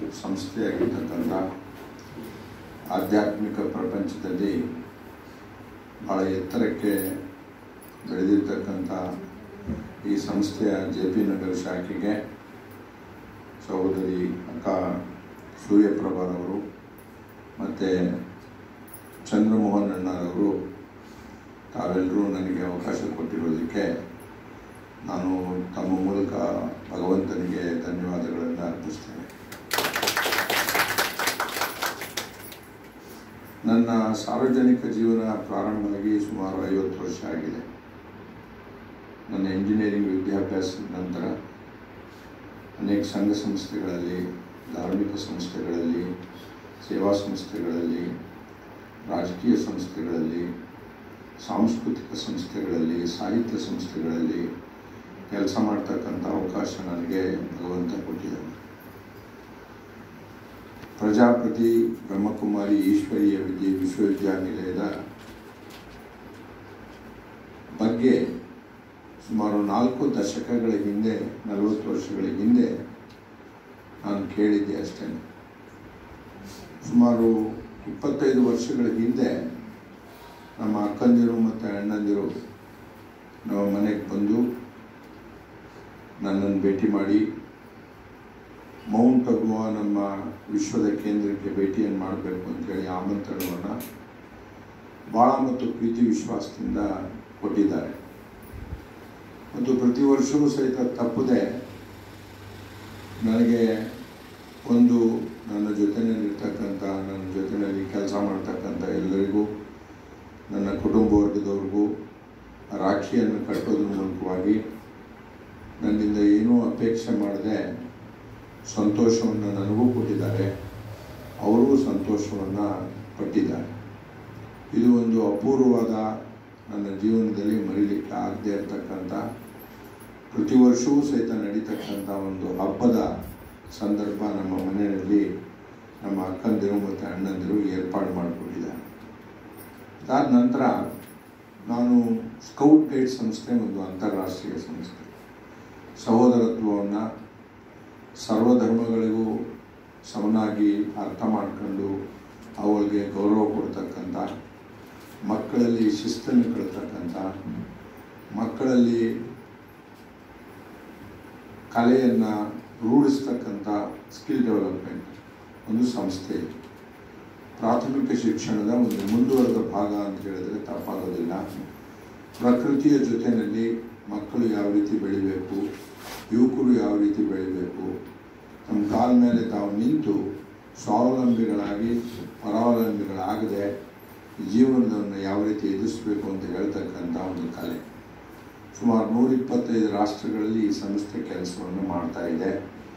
ಸಂಸ್ಥೆಯಾಗಿರ್ತಕ್ಕಂಥ ಆಧ್ಯಾತ್ಮಿಕ ಪ್ರಪಂಚದಲ್ಲಿ ಭಾಳ ಎತ್ತರಕ್ಕೆ ಬೆಳೆದಿರ್ತಕ್ಕಂಥ ಈ ಸಂಸ್ಥೆಯ ಜೆ ಪಿ ನಗರ ಶಾಖೆಗೆ ಸಹೋದರಿ ಅಕ್ಕ ಸೂರ್ಯಪ್ರಭಾರವರು ಮತ್ತು ಚಂದ್ರಮೋಹನ್ ಅಣ್ಣರವರು ತಾವೆಲ್ಲರೂ ನನಗೆ ಅವಕಾಶ ಕೊಟ್ಟಿರೋದಕ್ಕೆ ನಾನು ತಮ್ಮ ಮೂಲಕ ಭಗವಂತನಿಗೆ ಧನ್ಯವಾದಗಳನ್ನು ಅರ್ಪಿಸ್ತೇನೆ ನನ್ನ ಸಾರ್ವಜನಿಕ ಜೀವನ ಪ್ರಾರಂಭವಾಗಿ ಸುಮಾರು ಐವತ್ತು ವರ್ಷ ಆಗಿದೆ ನನ್ನ ಇಂಜಿನಿಯರಿಂಗ್ ವಿದ್ಯಾಭ್ಯಾಸದ ನಂತರ ಅನೇಕ ಸಂಘ ಸಂಸ್ಥೆಗಳಲ್ಲಿ ಧಾರ್ಮಿಕ ಸಂಸ್ಥೆಗಳಲ್ಲಿ ಸೇವಾ ಸಂಸ್ಥೆಗಳಲ್ಲಿ ರಾಜಕೀಯ ಸಂಸ್ಥೆಗಳಲ್ಲಿ ಸಾಂಸ್ಕೃತಿಕ ಸಂಸ್ಥೆಗಳಲ್ಲಿ ಸಾಹಿತ್ಯ ಸಂಸ್ಥೆಗಳಲ್ಲಿ ಕೆಲಸ ಮಾಡ್ತಕ್ಕಂಥ ಅವಕಾಶ ನನಗೆ ಭಗವಂತ ಕೊಟ್ಟಿದ್ದಾನೆ ಪ್ರಜಾಪತಿ ಬ್ರಹ್ಮಕುಮಾರಿ ಈಶ್ವರೀಯ ವಿದ್ಯೆ ವಿಶ್ವವಿದ್ಯಾನಿಲಯದ ಬಗ್ಗೆ ಸುಮಾರು ನಾಲ್ಕು ದಶಕಗಳ ಹಿಂದೆ ನಲವತ್ತು ವರ್ಷಗಳ ಹಿಂದೆ ನಾನು ಕೇಳಿದ್ದೆ ಅಷ್ಟೇ ಸುಮಾರು ಇಪ್ಪತ್ತೈದು ವರ್ಷಗಳ ಹಿಂದೆ ನಮ್ಮ ಅಕ್ಕಂದಿರು ಮತ್ತು ಅಣ್ಣಂದಿರು ನಮ್ಮ ಮನೆಗೆ ಬಂದು ನನ್ನನ್ನು ಭೇಟಿ ಮಾಡಿ ಮೌಂಟ್ ಅಗುವ ನಮ್ಮ ವಿಶ್ವದ ಕೇಂದ್ರಕ್ಕೆ ಭೇಟಿಯನ್ನು ಮಾಡಬೇಕು ಅಂತೇಳಿ ಆಮಂತ್ರಣವನ್ನು ಭಾಳ ಮತ್ತು ಪ್ರೀತಿ ವಿಶ್ವಾಸದಿಂದ ಕೊಟ್ಟಿದ್ದಾರೆ ಮತ್ತು ಪ್ರತಿ ವರ್ಷವೂ ಸಹಿತ ತಪ್ಪದೆ ನನಗೆ ಒಂದು ನನ್ನ ಜೊತೆಯಲ್ಲಿರ್ತಕ್ಕಂಥ ನನ್ನ ಜೊತೆಯಲ್ಲಿ ಕೆಲಸ ಮಾಡ್ತಕ್ಕಂಥ ಎಲ್ಲರಿಗೂ ನನ್ನ ಕುಟುಂಬ ವರ್ಗದವ್ರಿಗೂ ರಾಖಿಯನ್ನು ಕಟ್ಟೋದ್ರ ಮೂಲಕವಾಗಿ ನನ್ನಿಂದ ಏನೂ ಅಪೇಕ್ಷೆ ಮಾಡದೆ ಸಂತೋಷವನ್ನು ನನಗೂ ಕೊಟ್ಟಿದ್ದಾರೆ ಅವರಿಗೂ ಸಂತೋಷವನ್ನು ಪಟ್ಟಿದ್ದಾರೆ ಇದು ಒಂದು ಅಪೂರ್ವವಾದ ನನ್ನ ಜೀವನದಲ್ಲಿ ಮರೀಲಿಕ್ಕೆ ಆಗದೆ ಇರತಕ್ಕಂಥ ಪ್ರತಿ ವರ್ಷವೂ ಸಹಿತ ನಡೀತಕ್ಕಂಥ ಒಂದು ಹಬ್ಬದ ಸಂದರ್ಭ ನಮ್ಮ ಮನೆಯಲ್ಲಿ ನಮ್ಮ ಅಕ್ಕಂದಿರು ಮತ್ತು ಅಣ್ಣಂದಿರು ಏರ್ಪಾಡು ಮಾಡಿಕೊಟ್ಟಿದ್ದಾರೆ ಅದಾದ ನಂತರ ನಾನು ಸ್ಕೌಟ್ ಗೈಡ್ ಸಂಸ್ಥೆ ಒಂದು ಅಂತಾರಾಷ್ಟ್ರೀಯ ಸಂಸ್ಥೆ ಸಹೋದರತ್ವವನ್ನು ಸರ್ವಧರ್ಮಗಳಿಗೂ ಸಮನಾಗಿ ಅರ್ಥ ಮಾಡ್ಕೊಂಡು ಅವುಗಳಿಗೆ ಗೌರವ ಕೊಡ್ತಕ್ಕಂಥ ಮಕ್ಕಳಲ್ಲಿ ಶಿಸ್ತನ್ನು ಕಳ್ತಕ್ಕಂಥ ಮಕ್ಕಳಲ್ಲಿ ಕಲೆಯನ್ನು ರೂಢಿಸ್ತಕ್ಕಂಥ ಸ್ಕಿಲ್ ಡೆವಲಪ್ಮೆಂಟ್ ಒಂದು ಸಂಸ್ಥೆ ಇದೆ ಪ್ರಾಥಮಿಕ ಶಿಕ್ಷಣದ ಒಂದು ಮುಂದುವರೆದ ಭಾಗ ಅಂತ ಹೇಳಿದ್ರೆ ತಪ್ಪಾಗೋದಿಲ್ಲ ಪ್ರಕೃತಿಯ ಜೊತೆಯಲ್ಲಿ ಮಕ್ಕಳು ಯಾವ ರೀತಿ ಬೆಳಿಬೇಕು ಯುವಕರು ಯಾವ ರೀತಿ ಬೆಳಿಬೇಕು ನಮ್ಮ ಕಾಲ ಮೇಲೆ ತಾವು ನಿಂತು ಸ್ವಾವಲಂಬಿಗಳಾಗಿ ಪರಾವಲಂಬಿಗಳಾಗದೆ ಜೀವನವನ್ನು ಯಾವ ರೀತಿ ಎದುರಿಸಬೇಕು ಅಂತ ಹೇಳ್ತಕ್ಕಂಥ ಒಂದು ಕಲೆ ಸುಮಾರು ನೂರಿಪ್ಪತ್ತೈದು ರಾಷ್ಟ್ರಗಳಲ್ಲಿ ಈ ಸಂಸ್ಥೆ ಕೆಲಸವನ್ನು ಮಾಡ್ತಾ ಇದೆ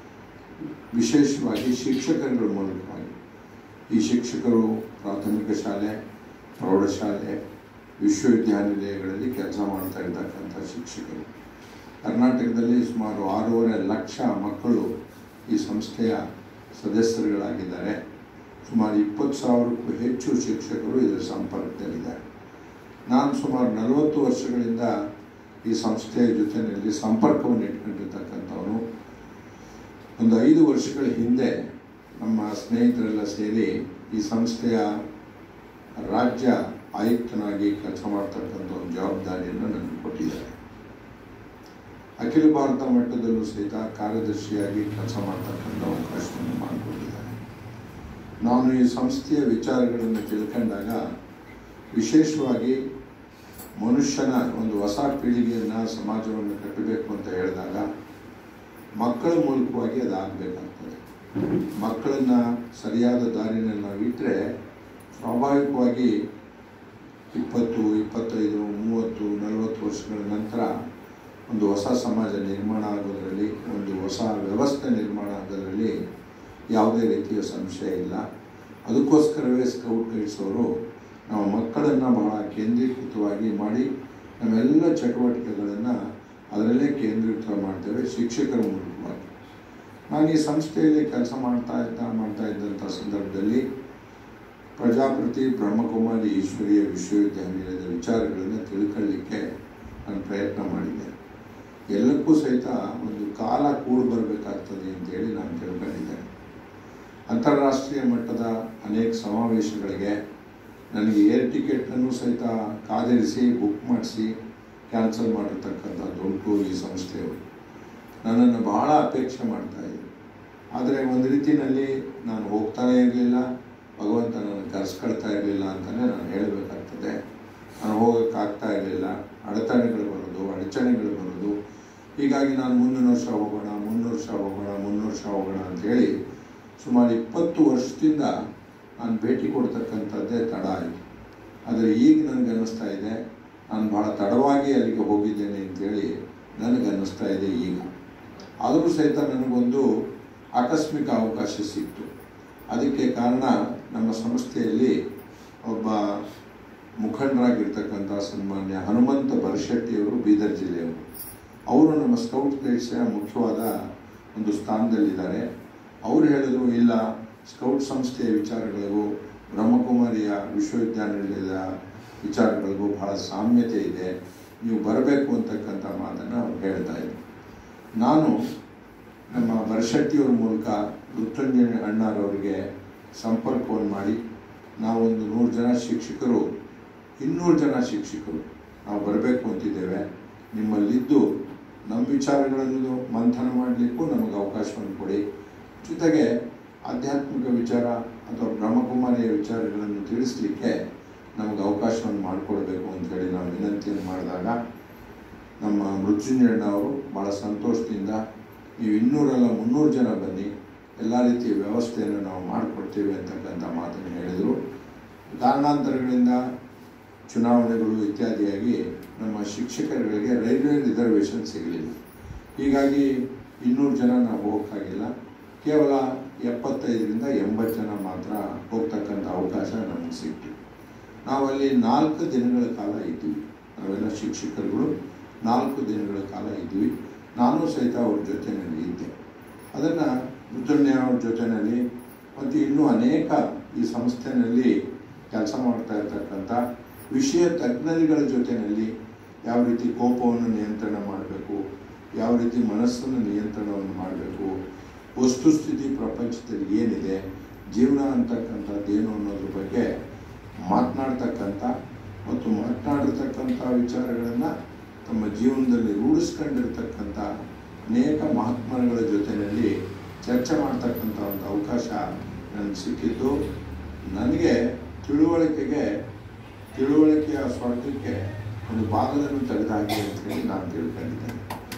ವಿಶೇಷವಾಗಿ ಶಿಕ್ಷಕರುಗಳ ಮೂಲಕವಾಗಿ ಈ ಶಿಕ್ಷಕರು ಪ್ರಾಥಮಿಕ ಶಾಲೆ ಪ್ರೌಢಶಾಲೆ ವಿಶ್ವವಿದ್ಯಾನಿಲಯಗಳಲ್ಲಿ ಕೆಲಸ ಮಾಡ್ತಾ ಇರ್ತಕ್ಕಂಥ ಶಿಕ್ಷಕರು ಕರ್ನಾಟಕದಲ್ಲಿ ಸುಮಾರು ಆರೂವರೆ ಲಕ್ಷ ಮಕ್ಕಳು ಈ ಸಂಸ್ಥೆಯ ಸದಸ್ಯರುಗಳಾಗಿದ್ದಾರೆ ಸುಮಾರು ಇಪ್ಪತ್ತು ಸಾವಿರಕ್ಕೂ ಹೆಚ್ಚು ಶಿಕ್ಷಕರು ಇದರ ಸಂಪರ್ಕದಲ್ಲಿದ್ದಾರೆ ನಾನು ಸುಮಾರು ನಲವತ್ತು ವರ್ಷಗಳಿಂದ ಈ ಸಂಸ್ಥೆಯ ಜೊತೆಯಲ್ಲಿ ಸಂಪರ್ಕವನ್ನು ಇಟ್ಕೊಂಡಿರ್ತಕ್ಕಂಥವನು ಒಂದು ಐದು ವರ್ಷಗಳ ಹಿಂದೆ ನಮ್ಮ ಸ್ನೇಹಿತರೆಲ್ಲ ಸೇರಿ ಈ ಸಂಸ್ಥೆಯ ರಾಜ್ಯ ಆಯುಕ್ತನಾಗಿ ಕೆಲಸ ಮಾಡ್ತಕ್ಕಂಥ ಒಂದು ಜವಾಬ್ದಾರಿಯನ್ನು ನನಗೆ ಕೊಟ್ಟಿದ್ದಾರೆ ಅಖಿಲ ಭಾರತ ಮಟ್ಟದಲ್ಲೂ ಸಹಿತ ಕಾರ್ಯದರ್ಶಿಯಾಗಿ ಕೆಲಸ ಮಾಡ್ತಕ್ಕಂಥ ಅವಕಾಶವನ್ನು ಮಾಡಿಕೊಟ್ಟಿದ್ದಾರೆ ನಾನು ಈ ಸಂಸ್ಥೆಯ ವಿಚಾರಗಳನ್ನು ತಿಳ್ಕೊಂಡಾಗ ವಿಶೇಷವಾಗಿ ಮನುಷ್ಯನ ಒಂದು ಹೊಸ ಪೀಳಿಗೆಯನ್ನು ಸಮಾಜವನ್ನು ಕಟ್ಟಬೇಕು ಅಂತ ಹೇಳಿದಾಗ ಮಕ್ಕಳ ಮೂಲಕವಾಗಿ ಅದು ಆಗಬೇಕಾಗ್ತದೆ ಮಕ್ಕಳನ್ನು ಸರಿಯಾದ ದಾರಿನಲ್ಲಿ ನಾವು ಇಟ್ಟರೆ ಸ್ವಾಭಾವಿಕವಾಗಿ ಇಪ್ಪತ್ತು ಇಪ್ಪತ್ತೈದು ಮೂವತ್ತು ನಲವತ್ತು ವರ್ಷಗಳ ನಂತರ ಒಂದು ಹೊಸ ಸಮಾಜ ನಿರ್ಮಾಣ ಆಗೋದರಲ್ಲಿ ಒಂದು ಹೊಸ ವ್ಯವಸ್ಥೆ ನಿರ್ಮಾಣ ಆಗೋದರಲ್ಲಿ ಯಾವುದೇ ರೀತಿಯ ಸಂಶಯ ಇಲ್ಲ ಅದಕ್ಕೋಸ್ಕರವೇ ಸ್ಕೌಟ್ ಗೈಡ್ಸ್ ಅವರು ನಾವು ಮಕ್ಕಳನ್ನು ಬಹಳ ಕೇಂದ್ರೀಕೃತವಾಗಿ ಮಾಡಿ ನಮ್ಮೆಲ್ಲ ಚಟುವಟಿಕೆಗಳನ್ನು ಅದರಲ್ಲೇ ಕೇಂದ್ರೀಕೃತ ಮಾಡ್ತೇವೆ ಶಿಕ್ಷಕರ ಮೂಲಕವಾಗಿ ನಾನು ಈ ಸಂಸ್ಥೆಯಲ್ಲಿ ಕೆಲಸ ಮಾಡ್ತಾ ಇದ್ದ ಮಾಡ್ತಾ ಇದ್ದಂಥ ಸಂದರ್ಭದಲ್ಲಿ ಪ್ರಜಾಪತಿ ಬ್ರಹ್ಮಕುಮಾರಿ ಈಶ್ವರೀಯ ವಿಶ್ವವಿದ್ಯಾನಿಲಯದ ವಿಚಾರಗಳನ್ನು ತಿಳ್ಕೊಳ್ಳಿಕ್ಕೆ ನಾನು ಪ್ರಯತ್ನ ಮಾಡಿದ್ದೆ ಎಲ್ಲಕ್ಕೂ ಸಹಿತ ಒಂದು ಕಾಲ ಕೂಡಿ ಬರಬೇಕಾಗ್ತದೆ ಅಂತೇಳಿ ನಾನು ತಿಳ್ಕೊಂಡಿದ್ದೆ ಅಂತಾರಾಷ್ಟ್ರೀಯ ಮಟ್ಟದ ಅನೇಕ ಸಮಾವೇಶಗಳಿಗೆ ನನಗೆ ಏರ್ ಟಿಕೆಟನ್ನು ಸಹಿತ ಕಾದಿರಿಸಿ ಬುಕ್ ಮಾಡಿಸಿ ಕ್ಯಾನ್ಸಲ್ ಮಾಡಿರ್ತಕ್ಕಂಥದ್ದು ಉಂಟು ಈ ಸಂಸ್ಥೆಯವರು ನನ್ನನ್ನು ಬಹಳ ಅಪೇಕ್ಷೆ ಮಾಡ್ತಾ ಇದ್ರು ಆದರೆ ಒಂದು ರೀತಿಯಲ್ಲಿ ನಾನು ಹೋಗ್ತಾನೇ ಇರಲಿಲ್ಲ ಭಗವಂತ ನನ್ನ ಕರೆಸ್ಕೊಳ್ತಾ ಇರಲಿಲ್ಲ ಅಂತಲೇ ನಾನು ಹೇಳಬೇಕಾಗ್ತದೆ ನಾನು ಹೋಗೋಕ್ಕಾಗ್ತಾ ಇರಲಿಲ್ಲ ಅಡೆತಡೆಗಳು ಬರೋದು ಅಡಚಣೆಗಳು ಬರೋದು ಹೀಗಾಗಿ ನಾನು ಮುಂದಿನ ವರ್ಷ ಹೋಗೋಣ ಮುಂದಿನ ವರ್ಷ ಹೋಗೋಣ ಮುಂದಿನ ವರ್ಷ ಹೋಗೋಣ ಅಂತೇಳಿ ಸುಮಾರು ಇಪ್ಪತ್ತು ವರ್ಷದಿಂದ ನಾನು ಭೇಟಿ ಕೊಡ್ತಕ್ಕಂಥದ್ದೇ ತಡ ಆಯಿತು ಆದರೆ ಈಗ ನನಗೆ ಅನ್ನಿಸ್ತಾ ಇದೆ ನಾನು ಭಾಳ ತಡವಾಗಿ ಅಲ್ಲಿಗೆ ಹೋಗಿದ್ದೇನೆ ಅಂತೇಳಿ ನನಗೆ ಅನ್ನಿಸ್ತಾ ಇದೆ ಈಗ ಆದರೂ ಸಹಿತ ನನಗೊಂದು ಆಕಸ್ಮಿಕ ಅವಕಾಶ ಸಿಕ್ತು ಅದಕ್ಕೆ ಕಾರಣ ನಮ್ಮ ಸಂಸ್ಥೆಯಲ್ಲಿ ಒಬ್ಬ ಮುಖಂಡರಾಗಿರ್ತಕ್ಕಂಥ ಸನ್ಮಾನ್ಯ ಹನುಮಂತ ಬರಶೆಟ್ಟಿಯವರು ಬೀದರ್ ಜಿಲ್ಲೆಯವರು ಅವರು ನಮ್ಮ ಸ್ಕೌಟ್ ಗೈಡ್ಸ್ನ ಮುಖ್ಯವಾದ ಒಂದು ಸ್ಥಾನದಲ್ಲಿದ್ದಾರೆ ಅವರು ಹೇಳಿದ್ರು ಇಲ್ಲ ಸ್ಕೌಟ್ ಸಂಸ್ಥೆಯ ವಿಚಾರಗಳಿಗೂ ಬ್ರಹ್ಮಕುಮಾರಿಯ ವಿಶ್ವವಿದ್ಯಾನಿಲಯದ ವಿಚಾರಗಳಿಗೂ ಬಹಳ ಸಾಮ್ಯತೆ ಇದೆ ನೀವು ಬರಬೇಕು ಅಂತಕ್ಕಂಥ ಮಾತನ್ನು ಅವ್ರು ಹೇಳ್ತಾ ಇದ್ರು ನಾನು ನಮ್ಮ ಬರಶೆಟ್ಟಿಯವರ ಮೂಲಕ ಮೃತ್ಯುಂಜಯ ಅಣ್ಣಾರವರಿಗೆ ಸಂಪರ್ಕವನ್ನು ಮಾಡಿ ನಾವೊಂದು ನೂರು ಜನ ಶಿಕ್ಷಕರು ಇನ್ನೂರು ಜನ ಶಿಕ್ಷಕರು ನಾವು ಬರಬೇಕು ಅಂತಿದ್ದೇವೆ ನಿಮ್ಮಲ್ಲಿದ್ದು ನಮ್ಮ ವಿಚಾರಗಳನ್ನು ಮಂಥನ ಮಾಡಲಿಕ್ಕೂ ನಮಗೆ ಅವಕಾಶವನ್ನು ಕೊಡಿ ಜೊತೆಗೆ ಆಧ್ಯಾತ್ಮಿಕ ವಿಚಾರ ಅಥವಾ ಬ್ರಹ್ಮಕುಮಾರಿಯ ವಿಚಾರಗಳನ್ನು ತಿಳಿಸ್ಲಿಕ್ಕೆ ನಮಗೆ ಅವಕಾಶವನ್ನು ಮಾಡಿಕೊಡ್ಬೇಕು ಅಂತೇಳಿ ನಾವು ವಿನಂತಿಯನ್ನು ಮಾಡಿದಾಗ ನಮ್ಮ ಮೃತ್ಯುಂಜಯಣ್ಣ ಅವರು ಭಾಳ ಸಂತೋಷದಿಂದ ನೀವು ಇನ್ನೂರಲ್ಲ ಮುನ್ನೂರು ಜನ ಬನ್ನಿ ಎಲ್ಲ ರೀತಿಯ ವ್ಯವಸ್ಥೆಯನ್ನು ನಾವು ಮಾಡಿಕೊಡ್ತೇವೆ ಅಂತಕ್ಕಂಥ ಮಾತನ್ನು ಹೇಳಿದರು ಕಾರಣಾಂತರಗಳಿಂದ ಚುನಾವಣೆಗಳು ಇತ್ಯಾದಿಯಾಗಿ ನಮ್ಮ ಶಿಕ್ಷಕರುಗಳಿಗೆ ರೈಲ್ವೆ ರಿಸರ್ವೇಷನ್ ಸಿಗಲಿಲ್ಲ ಹೀಗಾಗಿ ಇನ್ನೂರು ಜನ ನಾವು ಹೋಗೋಕ್ಕಾಗಿಲ್ಲ ಕೇವಲ ಎಪ್ಪತ್ತೈದರಿಂದ ಎಂಬತ್ತು ಜನ ಮಾತ್ರ ಹೋಗ್ತಕ್ಕಂಥ ಅವಕಾಶ ನಮಗೆ ಸಿಕ್ತು ನಾವಲ್ಲಿ ನಾಲ್ಕು ದಿನಗಳ ಕಾಲ ಇದ್ವಿ ನಾವೆಲ್ಲ ಶಿಕ್ಷಕರುಗಳು ನಾಲ್ಕು ದಿನಗಳ ಕಾಲ ಇದ್ವಿ ನಾನು ಸಹಿತ ಅವ್ರ ಜೊತೆಯಲ್ಲಿ ಇದ್ದೆ ಅದನ್ನು ಮೃತ್ಯುಂಜಯ ಅವ್ರ ಜೊತೆಯಲ್ಲಿ ಮತ್ತು ಇನ್ನೂ ಅನೇಕ ಈ ಸಂಸ್ಥೆಯಲ್ಲಿ ಕೆಲಸ ಮಾಡ್ತಾ ಇರ್ತಕ್ಕಂಥ ವಿಷಯ ತಜ್ಞರುಗಳ ಜೊತೆಯಲ್ಲಿ ಯಾವ ರೀತಿ ಕೋಪವನ್ನು ನಿಯಂತ್ರಣ ಮಾಡಬೇಕು ಯಾವ ರೀತಿ ಮನಸ್ಸನ್ನು ನಿಯಂತ್ರಣವನ್ನು ಮಾಡಬೇಕು ವಸ್ತುಸ್ಥಿತಿ ಪ್ರಪಂಚದಲ್ಲಿ ಏನಿದೆ ಜೀವನ ಅಂತಕ್ಕಂಥದ್ದು ಏನು ಅನ್ನೋದ್ರ ಬಗ್ಗೆ ಮಾತನಾಡ್ತಕ್ಕಂಥ ಮತ್ತು ಮಾತನಾಡಿರ್ತಕ್ಕಂಥ ವಿಚಾರಗಳನ್ನು ತಮ್ಮ ಜೀವನದಲ್ಲಿ ರೂಢಿಸ್ಕೊಂಡಿರ್ತಕ್ಕಂಥ ಅನೇಕ ಮಹಾತ್ಮರುಗಳ ಜೊತೆಯಲ್ಲಿ ಚರ್ಚೆ ಮಾಡ್ತಕ್ಕಂಥ ಒಂದು ಅವಕಾಶ ನನಗೆ ಸಿಕ್ಕಿದ್ದು ನನಗೆ ತಿಳುವಳಿಕೆಗೆ ತಿಳುವಳಿಕೆಯ ಸ್ವರ್ಗಕ್ಕೆ ಒಂದು ಭಾಗವನ್ನು ತೆಗೆದು ಹಾಕಿ ಅಂತ ಹೇಳಿ ನಾನು ತಿಳ್ಕೊಂಡಿದ್ದೇನೆ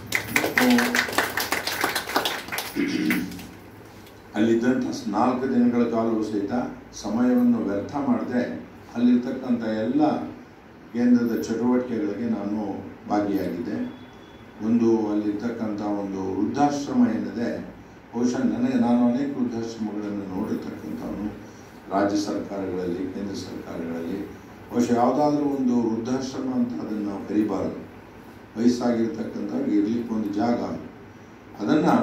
ಅಲ್ಲಿದ್ದಂಥ ನಾಲ್ಕು ದಿನಗಳ ಕಾಲವೂ ಸಹಿತ ಸಮಯವನ್ನು ವ್ಯರ್ಥ ಮಾಡದೆ ಅಲ್ಲಿರ್ತಕ್ಕಂಥ ಎಲ್ಲ ಕೇಂದ್ರದ ಚಟುವಟಿಕೆಗಳಿಗೆ ನಾನು ಭಾಗಿಯಾಗಿದ್ದೆ ಒಂದು ಅಲ್ಲಿರ್ತಕ್ಕಂಥ ಒಂದು ವೃದ್ಧಾಶ್ರಮ ಏನಿದೆ ಬಹುಶಃ ನನಗೆ ನಾನು ಅನೇಕ ವೃದ್ಧಾಶ್ರಮಗಳನ್ನು ನೋಡಿರ್ತಕ್ಕಂಥವನು ರಾಜ್ಯ ಸರ್ಕಾರಗಳಲ್ಲಿ ಕೇಂದ್ರ ಸರ್ಕಾರಗಳಲ್ಲಿ ಬಹುಶಃ ಯಾವುದಾದ್ರೂ ಒಂದು ವೃದ್ಧಾಶ್ರಮ ಅಂತ ಅದನ್ನು ನಾವು ಕರಿಬಾರದು ವಯಸ್ಸಾಗಿರ್ತಕ್ಕಂಥವ್ರಿಗೆ ಇರ್ಲಿಕ್ಕೆ ಒಂದು ಜಾಗ ಅದನ್ನು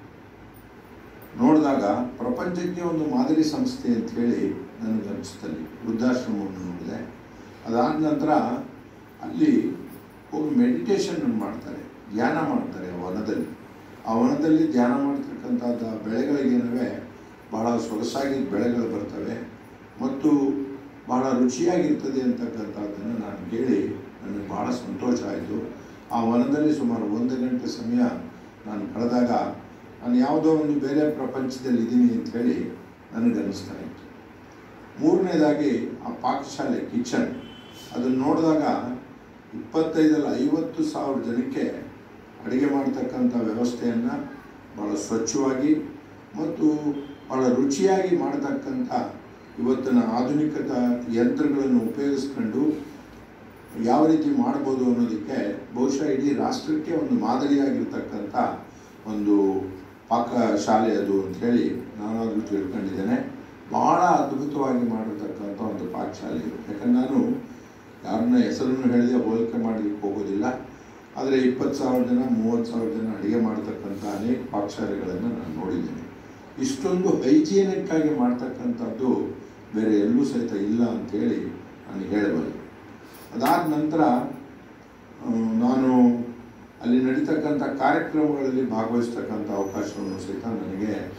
ನೋಡಿದಾಗ ಪ್ರಪಂಚಕ್ಕೆ ಒಂದು ಮಾದರಿ ಸಂಸ್ಥೆ ಅಂತ ಹೇಳಿ ನನಗೆ ಅನಿಸ್ತಲ್ಲಿ ವೃದ್ಧಾಶ್ರಮವನ್ನು ನೋಡಿದೆ ಅದಾದ ನಂತರ ಅಲ್ಲಿ ಹೋಗಿ ಮೆಡಿಟೇಷನ್ ಮಾಡ್ತಾರೆ ಧ್ಯಾನ ಮಾಡ್ತಾರೆ ಆ ವನದಲ್ಲಿ ಆ ವನದಲ್ಲಿ ಧ್ಯಾನ ಮಾಡ್ತಕ್ಕಂಥದ್ದು ಬೆಳೆಗಳಿಗೇನವೆ ಬಹಳ ಸೊಗಸಾಗಿ ಬೆಳೆಗಳು ಬರ್ತವೆ ಮತ್ತು ಬಹಳ ರುಚಿಯಾಗಿರ್ತದೆ ಅಂತಕ್ಕಂಥದ್ದನ್ನು ನಾನು ಕೇಳಿ ನನಗೆ ಬಹಳ ಸಂತೋಷ ಆಯಿತು ಆ ವನದಲ್ಲಿ ಸುಮಾರು ಒಂದು ಗಂಟೆ ಸಮಯ ನಾನು ಕಳೆದಾಗ ನಾನು ಯಾವುದೋ ಒಂದು ಬೇರೆ ಪ್ರಪಂಚದಲ್ಲಿ ಇದ್ದೀನಿ ಅಂತ ಹೇಳಿ ನನಗೆ ಅನ್ನಿಸ್ತಾ ಇತ್ತು ಮೂರನೇದಾಗಿ ಆ ಪಾಕಶಾಲೆ ಕಿಚನ್ ಅದನ್ನು ನೋಡಿದಾಗ ಇಪ್ಪತ್ತೈದಲ್ಲ ಐವತ್ತು ಸಾವಿರ ಜನಕ್ಕೆ ಅಡುಗೆ ಮಾಡ್ತಕ್ಕಂಥ ವ್ಯವಸ್ಥೆಯನ್ನು ಭಾಳ ಸ್ವಚ್ಛವಾಗಿ ಮತ್ತು ಭಾಳ ರುಚಿಯಾಗಿ ಮಾಡತಕ್ಕಂಥ ಇವತ್ತಿನ ಆಧುನಿಕತ ಯಂತ್ರಗಳನ್ನು ಉಪಯೋಗಿಸ್ಕೊಂಡು ಯಾವ ರೀತಿ ಮಾಡ್ಬೋದು ಅನ್ನೋದಕ್ಕೆ ಬಹುಶಃ ಇಡೀ ರಾಷ್ಟ್ರಕ್ಕೆ ಒಂದು ಮಾದರಿಯಾಗಿರ್ತಕ್ಕಂಥ ಒಂದು ಪಾಕಶಾಲೆ ಅದು ಅಂಥೇಳಿ ನಾನಾದರೂ ತಿಳ್ಕೊಂಡಿದ್ದೇನೆ ಭಾಳ ಅದ್ಭುತವಾಗಿ ಮಾಡಿರ್ತಕ್ಕಂಥ ಒಂದು ಪಾಕಶಾಲೆ ಇದು ಯಾಕಂದ್ರೆ ನಾನು ಯಾರನ್ನ ಹೆಸರನ್ನು ಹೇಳಿದೆ ಹೋಲಿಕೆ ಮಾಡಲಿಕ್ಕೆ ಹೋಗೋದಿಲ್ಲ ಆದರೆ ಇಪ್ಪತ್ತು ಸಾವಿರ ಜನ ಮೂವತ್ತು ಸಾವಿರ ಜನ ಅಡುಗೆ ಮಾಡ್ತಕ್ಕಂಥ ಅನೇಕ ಪಾಕಶಾಲೆಗಳನ್ನು ನಾನು ನೋಡಿದ್ದೇನೆ ಇಷ್ಟೊಂದು ಹೈಜೀನಿಕ್ ಆಗಿ ಮಾಡ್ತಕ್ಕಂಥದ್ದು ಬೇರೆ ಎಲ್ಲೂ ಸಹಿತ ಇಲ್ಲ ಅಂತೇಳಿ ನಾನು ಹೇಳಬಲ್ಲೆ ಅದಾದ ನಂತರ ಆ, ನಾನು ಅಲ್ಲಿ ನಡೀತಕ್ಕಂಥ ಕಾರ್ಯಕ್ರಮಗಳಲ್ಲಿ ಭಾಗವಹಿಸ್ತಕ್ಕಂಥ ಅವಕಾಶವನ್ನು ಸಹಿತ ನನಗೆ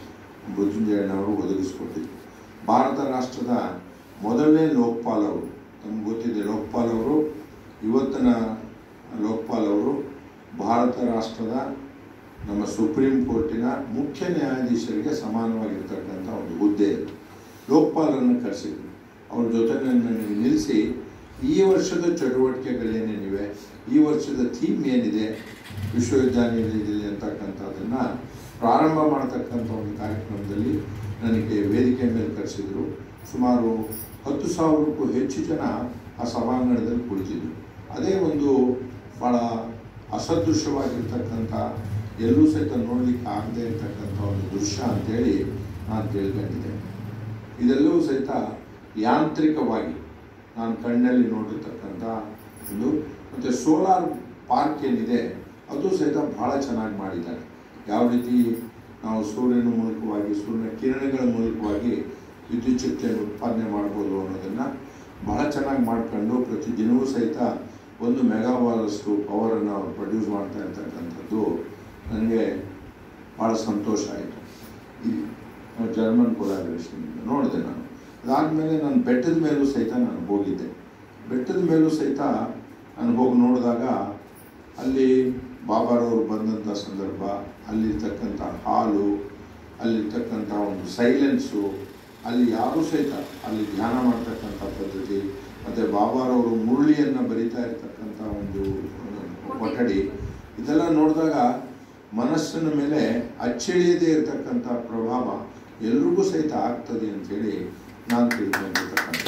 ಮೃತ್ಯುಂಜಯಣ್ಣವರು ಒದಗಿಸ್ಕೊಟ್ಟಿದ್ರು ಭಾರತ ರಾಷ್ಟ್ರದ ಮೊದಲನೇ ಲೋಕ್ಪಾಲ್ ಅವರು ನಮ್ಗೆ ಗೊತ್ತಿದೆ ಲೋಕ್ಪಾಲ್ ಅವರು ಇವತ್ತಿನ ಲೋಕ್ಪಾಲ್ ಅವರು ಭಾರತ ರಾಷ್ಟ್ರದ ನಮ್ಮ ಸುಪ್ರೀಂ ಕೋರ್ಟಿನ ಮುಖ್ಯ ನ್ಯಾಯಾಧೀಶರಿಗೆ ಸಮಾನವಾಗಿರ್ತಕ್ಕಂಥ ಒಂದು ಹುದ್ದೆ ಇದು ಲೋಕ್ಪಾಲರನ್ನು ಕರೆಸಿದ್ರು ಅವ್ರ ಜೊತೆ ನನಗೆ ನಿಲ್ಲಿಸಿ ಈ ವರ್ಷದ ಚಟುವಟಿಕೆಗಳೇನೇನಿವೆ ಈ ವರ್ಷದ ಥೀಮ್ ಏನಿದೆ ವಿಶ್ವವಿದ್ಯಾನಿಲಯದಲ್ಲಿ ಅಂತಕ್ಕಂಥದ್ದನ್ನು ಪ್ರಾರಂಭ ಮಾಡತಕ್ಕಂಥ ಒಂದು ಕಾರ್ಯಕ್ರಮದಲ್ಲಿ ನನಗೆ ವೇದಿಕೆ ಮೇಲೆ ಕರೆಸಿದ್ರು ಸುಮಾರು ಹತ್ತು ಸಾವಿರಕ್ಕೂ ಹೆಚ್ಚು ಜನ ಆ ಸಭಾಂಗಣದಲ್ಲಿ ಕುಳಿತಿದ್ರು ಅದೇ ಒಂದು ಭಾಳ ಅಸದೃಶ್ಯವಾಗಿರ್ತಕ್ಕಂಥ ಎಲ್ಲೂ ಸಹಿತ ನೋಡಲಿಕ್ಕೆ ಆಗದೆ ಇರತಕ್ಕಂಥ ಒಂದು ದೃಶ್ಯ ಅಂತೇಳಿ ನಾನು ತಿಳ್ಕೊಂಡಿದ್ದೆ ಇದೆಲ್ಲವೂ ಸಹಿತ ಯಾಂತ್ರಿಕವಾಗಿ ನಾನು ಕಣ್ಣಲ್ಲಿ ನೋಡಿರ್ತಕ್ಕಂಥ ಒಂದು ಮತ್ತು ಸೋಲಾರ್ ಪಾರ್ಕ್ ಏನಿದೆ ಅದು ಸಹಿತ ಭಾಳ ಚೆನ್ನಾಗಿ ಮಾಡಿದ್ದಾರೆ ಯಾವ ರೀತಿ ನಾವು ಸೂರ್ಯನ ಮೂಲಕವಾಗಿ ಸೂರ್ಯನ ಕಿರಣಗಳ ಮೂಲಕವಾಗಿ ವಿದ್ಯುತ್ ಶಕ್ತಿಯನ್ನು ಉತ್ಪಾದನೆ ಮಾಡ್ಬೋದು ಅನ್ನೋದನ್ನು ಬಹಳ ಚೆನ್ನಾಗಿ ಮಾಡ್ಕೊಂಡು ಪ್ರತಿ ದಿನವೂ ಸಹಿತ ಒಂದು ಮೆಗಾವಾಲಷ್ಟು ಪವರನ್ನು ಅವ್ರು ಪ್ರೊಡ್ಯೂಸ್ ಮಾಡ್ತಾ ಇರ್ತಕ್ಕಂಥದ್ದು ನನಗೆ ಭಾಳ ಸಂತೋಷ ಆಯಿತು ಈ ಜರ್ಮನ್ ಕೊಲಾಬ್ರೇಷನ್ ನೋಡಿದೆ ನಾನು ಅದಾದಮೇಲೆ ನಾನು ಬೆಟ್ಟದ ಮೇಲೂ ಸಹಿತ ನಾನು ಹೋಗಿದ್ದೆ ಬೆಟ್ಟದ ಮೇಲೂ ಸಹಿತ ನಾನು ಹೋಗಿ ನೋಡಿದಾಗ ಅಲ್ಲಿ ಬಾಬಾರವರು ಬಂದಂಥ ಸಂದರ್ಭ ಅಲ್ಲಿರ್ತಕ್ಕಂಥ ಹಾಲು ಅಲ್ಲಿರ್ತಕ್ಕಂಥ ಒಂದು ಸೈಲೆನ್ಸು ಅಲ್ಲಿ ಯಾರೂ ಸಹಿತ ಅಲ್ಲಿ ಧ್ಯಾನ ಮಾಡ್ತಕ್ಕಂಥ ಪದ್ಧತಿ ಮತ್ತು ಬಾಬಾರವರು ಮುರಳಿಯನ್ನು ಬರಿತಾ ಇರ್ತಕ್ಕಂಥ ಒಂದು ಕೊಠಡಿ ಇದೆಲ್ಲ ನೋಡಿದಾಗ ಮನಸ್ಸಿನ ಮೇಲೆ ಅಚ್ಚಳಿಯದೇ ಇರತಕ್ಕಂಥ ಪ್ರಭಾವ ಎಲ್ರಿಗೂ ಸಹಿತ ಆಗ್ತದೆ ಅಂತೇಳಿ ನಾನು ತಿಳ್ಕೊಂಡಿರ್ತಕ್ಕಂಥ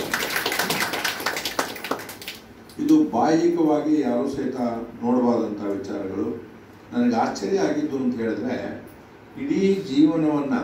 ಇದು ಬಾಹಿಕವಾಗಿ ಯಾರೂ ಸಹಿತ ನೋಡಬಾರ್ದಂಥ ವಿಚಾರಗಳು ನನಗೆ ಆಶ್ಚರ್ಯ ಆಗಿದ್ದು ಅಂತ ಹೇಳಿದ್ರೆ ಇಡೀ ಜೀವನವನ್ನು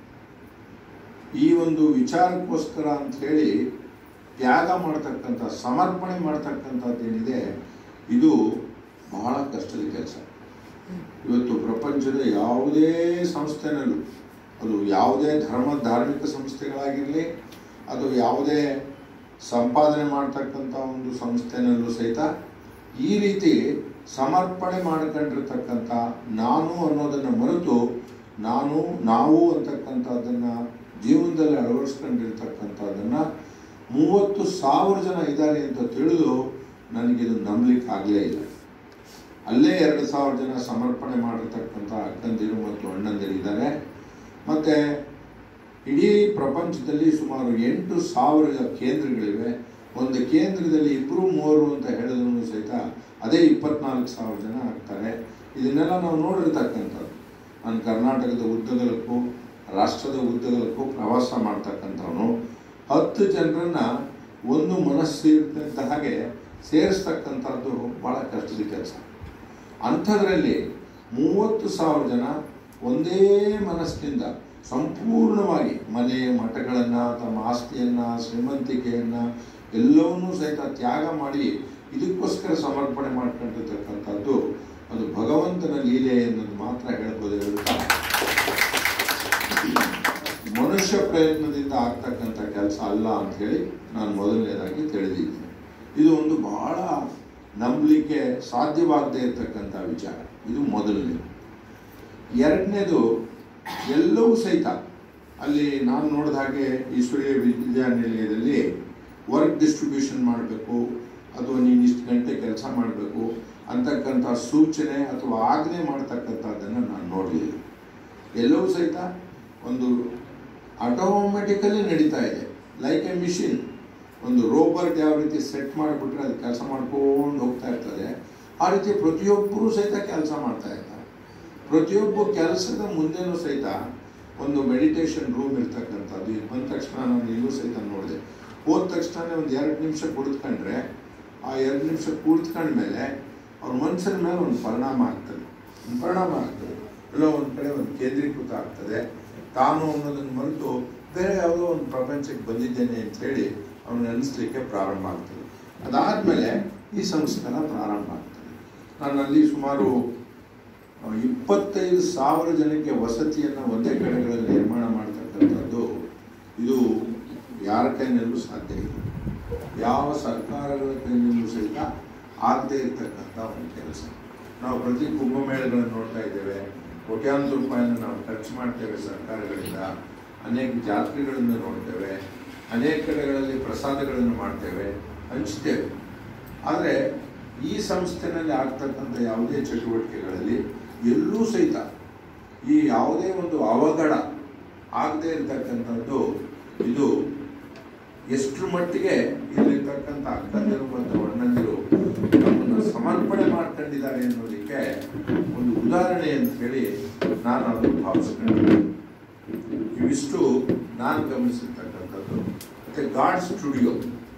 ಈ ಒಂದು ವಿಚಾರಕ್ಕೋಸ್ಕರ ಅಂತ ಹೇಳಿ ತ್ಯಾಗ ಮಾಡ್ತಕ್ಕಂಥ ಸಮರ್ಪಣೆ ಮಾಡ್ತಕ್ಕಂಥದ್ದೇನಿದೆ ಇದು ಬಹಳ ಕಷ್ಟದ ಕೆಲಸ ಇವತ್ತು ಪ್ರಪಂಚದ ಯಾವುದೇ ಸಂಸ್ಥೆನಲ್ಲೂ ಅದು ಯಾವುದೇ ಧರ್ಮ ಧಾರ್ಮಿಕ ಸಂಸ್ಥೆಗಳಾಗಿರಲಿ ಅದು ಯಾವುದೇ ಸಂಪಾದನೆ ಮಾಡ್ತಕ್ಕಂಥ ಒಂದು ಸಂಸ್ಥೆನಲ್ಲೂ ಸಹಿತ ಈ ರೀತಿ ಸಮರ್ಪಣೆ ಮಾಡ್ಕೊಂಡಿರ್ತಕ್ಕಂಥ ನಾನು ಅನ್ನೋದನ್ನು ಮರೆತು ನಾನು ನಾವು ಅಂತಕ್ಕಂಥದ್ದನ್ನು ಜೀವನದಲ್ಲಿ ಅಳವಡಿಸ್ಕೊಂಡಿರ್ತಕ್ಕಂಥದ್ದನ್ನು ಮೂವತ್ತು ಸಾವಿರ ಜನ ಇದ್ದಾರೆ ಅಂತ ತಿಳಿದು ನನಗಿದು ನಂಬಲಿಕ್ಕೆ ಆಗಲೇ ಇಲ್ಲ ಅಲ್ಲೇ ಎರಡು ಸಾವಿರ ಜನ ಸಮರ್ಪಣೆ ಮಾಡಿರ್ತಕ್ಕಂಥ ಅಕ್ಕಂದಿರು ಮತ್ತು ಅಣ್ಣಂದಿರಿದ್ದಾರೆ ಮತ್ತು ಇಡೀ ಪ್ರಪಂಚದಲ್ಲಿ ಸುಮಾರು ಎಂಟು ಸಾವಿರ ಕೇಂದ್ರಗಳಿವೆ ಒಂದು ಕೇಂದ್ರದಲ್ಲಿ ಇಬ್ಬರು ಮೂವರು ಅಂತ ಹೇಳಿದ್ರು ಸಹಿತ ಅದೇ ಇಪ್ಪತ್ನಾಲ್ಕು ಸಾವಿರ ಜನ ಆಗ್ತಾರೆ ಇದನ್ನೆಲ್ಲ ನಾವು ನೋಡಿರ್ತಕ್ಕಂಥದ್ದು ನಾನು ಕರ್ನಾಟಕದ ಉದ್ದಗಲಕ್ಕೂ ರಾಷ್ಟ್ರದ ಉದ್ದಗಲಕ್ಕೂ ಪ್ರವಾಸ ಮಾಡ್ತಕ್ಕಂಥವನು ಹತ್ತು ಜನರನ್ನ ಒಂದು ಮನಸ್ಸು ಇದ್ದ ಹಾಗೆ ಸೇರಿಸ್ತಕ್ಕಂಥದ್ದು ಭಾಳ ಕಷ್ಟದ ಕೆಲಸ ಅಂಥದ್ರಲ್ಲಿ ಮೂವತ್ತು ಸಾವಿರ ಜನ ಒಂದೇ ಮನಸ್ಸಿನಿಂದ ಸಂಪೂರ್ಣವಾಗಿ ಮನೆ ಮಠಗಳನ್ನು ತಮ್ಮ ಆಸ್ತಿಯನ್ನು ಶ್ರೀಮಂತಿಕೆಯನ್ನು ಎಲ್ಲವನ್ನೂ ಸಹಿತ ತ್ಯಾಗ ಮಾಡಿ ಇದಕ್ಕೋಸ್ಕರ ಸಮರ್ಪಣೆ ಮಾಡ್ಕೊಂಡಿರ್ತಕ್ಕಂಥದ್ದು ಅದು ಭಗವಂತನ ಲೀಲೆ ಅನ್ನೋದು ಮಾತ್ರ ಹೇಳ್ಬೋದು ಹೇಳ್ತಾ ಮನುಷ್ಯ ಪ್ರಯತ್ನದಿಂದ ಆಗ್ತಕ್ಕಂಥ ಕೆಲಸ ಅಲ್ಲ ಅಂತ ಹೇಳಿ ನಾನು ಮೊದಲನೇದಾಗಿ ತಿಳಿದಿದ್ದೀನಿ ಇದು ಒಂದು ಬಹಳ ನಂಬಲಿಕ್ಕೆ ಸಾಧ್ಯವಾಗದೇ ಇರತಕ್ಕಂಥ ವಿಚಾರ ಇದು ಮೊದಲನೇ ಎರಡನೇದು ಎಲ್ಲವೂ ಸಹಿತ ಅಲ್ಲಿ ನಾನು ನೋಡಿದ ಹಾಗೆ ಈಶ್ವರೀಯ ವಿದ್ಯಾನಿಲಯದಲ್ಲಿ ವರ್ಕ್ ಡಿಸ್ಟ್ರಿಬ್ಯೂಷನ್ ಮಾಡಬೇಕು ಅಥವಾ ನೀನು ಇಷ್ಟು ಗಂಟೆ ಕೆಲಸ ಮಾಡಬೇಕು ಅಂತಕ್ಕಂಥ ಸೂಚನೆ ಅಥವಾ ಆಜ್ಞೆ ಮಾಡ್ತಕ್ಕಂಥದ್ದನ್ನು ನಾನು ನೋಡಲಿಲ್ಲ ಎಲ್ಲವೂ ಸಹಿತ ಒಂದು ಆಟೋಮೆಟಿಕಲಿ ನಡೀತಾ ಇದೆ ಲೈಕ್ ಎ ಮಿಷಿನ್ ಒಂದು ರೋಬರ್ಟ್ ಯಾವ ರೀತಿ ಸೆಟ್ ಮಾಡಿಬಿಟ್ರೆ ಅದು ಕೆಲಸ ಮಾಡ್ಕೊಂಡು ಹೋಗ್ತಾ ಇರ್ತದೆ ಆ ರೀತಿ ಪ್ರತಿಯೊಬ್ಬರೂ ಸಹಿತ ಕೆಲಸ ಮಾಡ್ತಾ ಇರ್ತಾರೆ ಪ್ರತಿಯೊಬ್ಬ ಕೆಲಸದ ಮುಂದೆನೂ ಸಹಿತ ಒಂದು ಮೆಡಿಟೇಷನ್ ರೂಮ್ ಇರ್ತಕ್ಕಂಥದ್ದು ಇದು ಬಂದ ತಕ್ಷಣ ನಾನು ಇಲ್ಲೂ ಸಹಿತ ನೋಡಿದೆ ಹೋದ ತಕ್ಷಣ ಒಂದು ಎರಡು ನಿಮಿಷ ಕುಳಿತುಕೊಂಡ್ರೆ ಆ ಎರಡು ನಿಮಿಷ ಕುಳಿತುಕೊಂಡ್ಮೇಲೆ ಅವ್ರ ಮನಸ್ಸಿನ ಮೇಲೆ ಒಂದು ಪರಿಣಾಮ ಆಗ್ತದೆ ಒಂದು ಪರಿಣಾಮ ಆಗ್ತದೆ ಎಲ್ಲೋ ಒಂದು ಕಡೆ ಒಂದು ಕೇಂದ್ರೀಕೃತ ಆಗ್ತದೆ ತಾನು ಅನ್ನೋದನ್ನು ಮರೆತು ಬೇರೆ ಯಾವುದೋ ಒಂದು ಪ್ರಪಂಚಕ್ಕೆ ಬಂದಿದ್ದೇನೆ ಅಂತ ಹೇಳಿ ಅವನು ಅನಿಸ್ಲಿಕ್ಕೆ ಪ್ರಾರಂಭ ಆಗ್ತದೆ ಅದಾದಮೇಲೆ ಈ ಸಂಸ್ಕಾರ ಪ್ರಾರಂಭ ಆಗ್ತದೆ ನಾನು ಅಲ್ಲಿ ಸುಮಾರು ಇಪ್ಪತ್ತೈದು ಸಾವಿರ ಜನಕ್ಕೆ ವಸತಿಯನ್ನು ಒಂದೇ ಕಡೆಗಳಲ್ಲಿ ನಿರ್ಮಾಣ ಮಾಡ್ತಕ್ಕಂಥದ್ದು ಇದು ಯಾರ ಕೈನಲ್ಲೂ ಸಾಧ್ಯ ಇಲ್ಲ ಯಾವ ಸರ್ಕಾರಗಳ ಕೈನಲ್ಲೂ ಸಹಿತ ಆಗದೇ ಇರತಕ್ಕಂಥ ಒಂದು ಕೆಲಸ ನಾವು ಪ್ರತಿ ಕುಂಭಮೇಳಗಳನ್ನು ನೋಡ್ತಾ ಇದ್ದೇವೆ ಕೋಟ್ಯಾಂತರ ರೂಪಾಯಿನ ನಾವು ಖರ್ಚು ಮಾಡ್ತೇವೆ ಸರ್ಕಾರಗಳಿಂದ ಅನೇಕ ಜಾತ್ರೆಗಳನ್ನು ನೋಡ್ತೇವೆ ಅನೇಕ ಕಡೆಗಳಲ್ಲಿ ಪ್ರಸಾದಗಳನ್ನು ಮಾಡ್ತೇವೆ ಹಂಚ್ತೇವೆ ಆದರೆ ಈ ಸಂಸ್ಥೆನಲ್ಲಿ ಆಗ್ತಕ್ಕಂಥ ಯಾವುದೇ ಚಟುವಟಿಕೆಗಳಲ್ಲಿ ಎಲ್ಲೂ ಸಹಿತ ಈ ಯಾವುದೇ ಒಂದು ಅವಘಡ ಆಗದೇ ಇರತಕ್ಕಂಥದ್ದು ಇದು ಎಷ್ಟರ ಮಟ್ಟಿಗೆ ಇಲ್ಲಿರ್ತಕ್ಕಂಥ ಅಕ್ಕಂದಿರು ಮತ್ತು ಅಣ್ಣಂದಿರು ನಮ್ಮನ್ನು ಸಮರ್ಪಣೆ ಮಾಡ್ಕೊಂಡಿದ್ದಾರೆ ಅನ್ನೋದಕ್ಕೆ ಒಂದು ಉದಾಹರಣೆ ಅಂತ ಹೇಳಿ ನಾನು ಅದನ್ನು ಭಾವಿಸ್ಕೊಂಡಿದ್ದೆ ಇವಿಷ್ಟು ನಾನು ಗಮನಿಸಿರ್ತಕ್ಕಂಥದ್ದು ಮತ್ತೆ god studio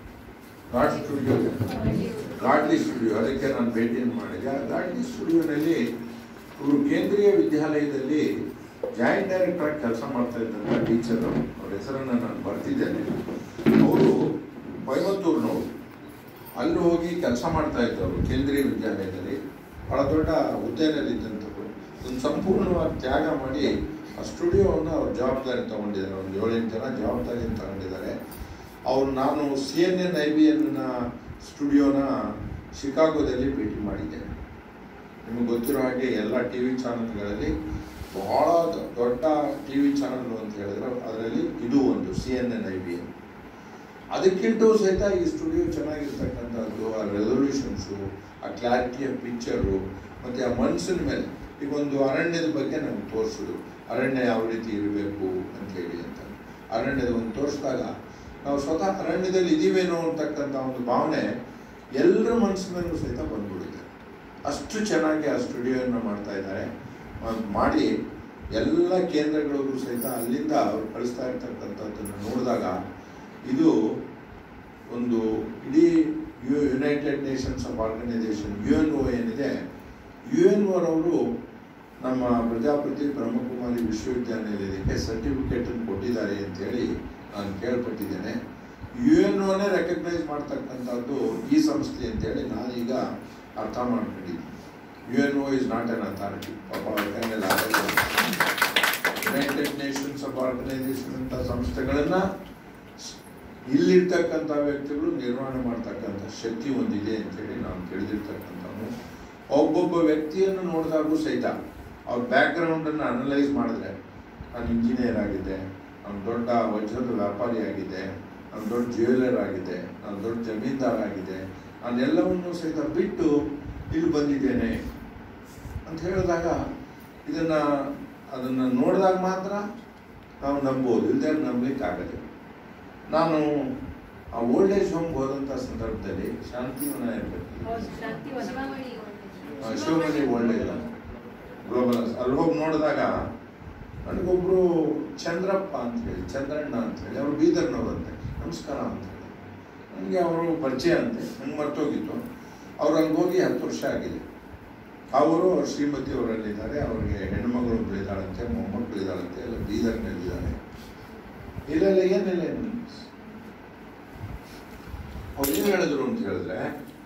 god studio godly studio ಅದಕ್ಕೆ ನಾನು ಭೇಟಿಯನ್ನು ಮಾಡಿದೆ ಆ ಗಾಡ್ಲಿ ಸ್ಟುಡಿಯೋನಲ್ಲಿ ಇವರು ಕೇಂದ್ರೀಯ ವಿದ್ಯಾಲಯದಲ್ಲಿ ಜಾಯಿಂಟ್ ಡೈರೆಕ್ಟರ್ ಆಗಿ ಕೆಲಸ ಮಾಡ್ತಾ ಇದ್ದಂಥ ಟೀಚರ್ ಅವ್ರ ಹೆಸರನ್ನು ನಾನು ಬರ್ತಿದ್ದೇನೆ ಅವರು ಕೊಯಮತ್ತೂರಿನವರು ಅಲ್ಲಿ ಹೋಗಿ ಕೆಲಸ ಮಾಡ್ತಾ ಇದ್ದವರು ಕೇಂದ್ರೀಯ ವಿದ್ಯಾಲಯದಲ್ಲಿ ಬಹಳ ದೊಡ್ಡ ಹುದ್ದೆಯಲ್ಲಿ ಇದ್ದಂಥವ್ರು ಒಂದು ಸಂಪೂರ್ಣವಾಗಿ ತ್ಯಾಗ ಮಾಡಿ ಆ ಸ್ಟುಡಿಯೋವನ್ನು ಅವ್ರ ಜವಾಬ್ದಾರಿ ತಗೊಂಡಿದ್ದಾರೆ ಒಂದು ಏಳೆಂಟು ಜನ ಜವಾಬ್ದಾರಿಯನ್ನು ತಗೊಂಡಿದ್ದಾರೆ ಅವ್ರು ನಾನು C N N I B ಎನ್ನ ಸ್ಟುಡಿಯೋನ ಶಿಕಾಗೋದಲ್ಲಿ ಭೇಟಿ ಮಾಡಿದ್ದೇನೆ ನಿಮಗೆ ಗೊತ್ತಿರೋ ಹಾಗೆ ಎಲ್ಲ ಟಿ ವಿ ಚಾನಲ್ಗಳಲ್ಲಿ ಬಹಳ ದೊ- ದೊಡ್ಡ ಟಿ ವಿ ಚಾನಲ್ ಅಂತ ಹೇಳಿದ್ರೆ ಅದರಲ್ಲಿ ಇದು ಒಂದು C N N I B N ಅದಕ್ಕಿಂತೂ ಸಹಿತ ಈ ಸ್ಟುಡಿಯೋ ಚೆನ್ನಾಗಿರ್ತಕ್ಕಂಥದ್ದು ಆ ರೆಸೊಲ್ಯೂಷನ್ಸು ಆ ಕ್ಲಾರಿಟಿ ಆಫ್ ಪಿಕ್ಚರು ಮತ್ತು ಆ ಮನಸ್ಸಿನ ಮೇಲೆ ಈಗ ಒಂದು ಅರಣ್ಯದ ಬಗ್ಗೆ ನಮ್ಗೆ ತೋರಿಸೋದು ಅರಣ್ಯ ಯಾವ ರೀತಿ ಇರಬೇಕು ಅಂತೇಳಿ ಅಂತ ಅರಣ್ಯದ ಒಂದು ತೋರಿಸಿದಾಗ ನಾವು ಸ್ವತಃ ಅರಣ್ಯದಲ್ಲಿ ಇದೀವೇನೋ ಅಂತಕ್ಕಂಥ ಒಂದು ಭಾವನೆ ಎಲ್ಲರ ಮನಸ್ಸಿನಲ್ಲೂ ಸಹಿತ ಬಂದ್ಬಿಡುತ್ತೆ ಅಷ್ಟು ಚೆನ್ನಾಗಿ ಆ ಸ್ಟುಡಿಯೋನ ಮಾಡ್ತಾ ಇದ್ದಾರೆ ಅದ್ ಮಾಡಿ ಎಲ್ಲ ಕೇಂದ್ರಗಳಿಗೂ ಸಹಿತ ಅಲ್ಲಿಂದ ಅವ್ರು ಕಳಿಸ್ತಾ ಇರ್ತಕ್ಕಂಥದ್ದನ್ನು ನೋಡಿದಾಗ ಇದು ಒಂದು ಇಡೀ U United Nations of organisation U N O ಏನಿದೆ ಯು ಎನ್ ಒರವರು ನಮ್ಮ ಪ್ರಜಾಪತಿ ಬ್ರಹ್ಮಕುಮಾರಿ ವಿಶ್ವವಿದ್ಯಾನಿಲಯಕ್ಕೆ ಸರ್ಟಿಫಿಕೇಟನ್ನು ಕೊಟ್ಟಿದ್ದಾರೆ ಅಂತೇಳಿ ನಾನು ಕೇಳ್ಪಟ್ಟಿದ್ದೇನೆ ಯು ಎನ್ ಒನೇ ರೆಕಗ್ನೈಸ್ ಮಾಡ್ತಕ್ಕಂಥದ್ದು ಈ ಸಂಸ್ಥೆ ಅಂತೇಳಿ ನಾನೀಗ ಅರ್ಥ ಮಾಡ್ಕೊಂಡಿದ್ದೀನಿ U N O is not an authority ಪಾಪ ಯಾಕಂದ್ರೆ ಯುನೈಟೆಡ್ ನೇಷನ್ಸ್ ಆಫ್ ಆರ್ಗನೈಸೇಷನ್ ಅಂತ ಸಂಸ್ಥೆಗಳನ್ನು ಇಲ್ಲಿರ್ತಕ್ಕಂಥ ವ್ಯಕ್ತಿಗಳು ನಿರ್ವಹಣೆ ಮಾಡ್ತಕ್ಕಂಥ ಶಕ್ತಿ ಹೊಂದಿದೆ ಅಂತೇಳಿ ನಾನು ತಿಳಿದಿರ್ತಕ್ಕಂಥವ್ನು ಒಬ್ಬೊಬ್ಬ ವ್ಯಕ್ತಿಯನ್ನು ನೋಡಿದಾಗೂ ಸಹಿತ ಅವ್ರ ಬ್ಯಾಕ್ಗ್ರೌಂಡನ್ನು ಅನಲೈಸ್ ಮಾಡಿದ್ರೆ ನಾನು ಇಂಜಿನಿಯರ್ ಆಗಿದ್ದೆ ನಾನು ದೊಡ್ಡ ವಜ್ರದ ವ್ಯಾಪಾರಿ ಆಗಿದ್ದೆ ನಾನು ದೊಡ್ಡ ಜ್ಯುವೆಲರ್ ಆಗಿದೆ ನಾನು ದೊಡ್ಡ ಜಮೀನ್ದಾರ ಆಗಿದೆ ನಾನೆಲ್ಲವನ್ನೂ ಸಹಿತ ಬಿಟ್ಟು ಇಲ್ಲಿ ಬಂದಿದ್ದೇನೆ ಅಂತ ಹೇಳಿದಾಗ ಇದನ್ನ ಅದನ್ನು ನೋಡಿದಾಗ ಮಾತ್ರ ನಾವು ನಂಬೋದು ಇಲ್ಲದೆ ನಂಬಲಿಕ್ಕೆ ಆಗಲ್ಲ ನಾನು ಆ ಓಲ್ಡ್ ಏಜ್ ಹೋಮ್ಗೆ ಹೋದಂಥ ಸಂದರ್ಭದಲ್ಲಿ ಶಾಂತಿವನ ಇರಬೇಕು ಶಿವಮೊಗ್ಗ ಒಳ್ಳೆ ಇಲ್ಲ ಗ್ಲೋಬಲ್ ಅಲ್ಲಿ ಹೋಗಿ ನೋಡಿದಾಗ ನನಗೊಬ್ರು ಚಂದ್ರಪ್ಪ ಅಂತ ಹೇಳಿ ಚಂದ್ರಣ್ಣ ಅಂತ ಹೇಳಿ ಅವರು ಬೀದರ್ನವ್ರು ಅಂತೆ ನಮಸ್ಕಾರ ಅಂತ ಹೇಳಿ ನನಗೆ ಅವರು ಪರಿಚಯ ಅಂತೆ ನಂಗೆ ಮರ್ತೋಗಿತ್ತು ಅವ್ರು ಅಲ್ಲಿ ಹೋಗಿ ಹತ್ತು ವರ್ಷ ಆಗಿದೆ ಅವರು ಅವ್ರ ಶ್ರೀಮತಿ ಅವರಲ್ಲಿದ್ದಾರೆ ಅವ್ರಿಗೆ ಹೆಣ್ಮಗಳು ಬೆಳಿದಾಳಂತೆ ಮೊಮ್ಮಕ್ಕಳು ಇದ್ದಾಳಂತೆ ಎಲ್ಲ ಬೀದರ್ನಲ್ಲಿದ್ದಾರೆ ಇಲ್ಲ ಇಲ್ಲ ಏನಿಲ್ಲ ಏನಿಲ್ಲ ಅವ್ರು ಏನು ಹೇಳಿದ್ರು ಅಂತ ಹೇಳಿದ್ರೆ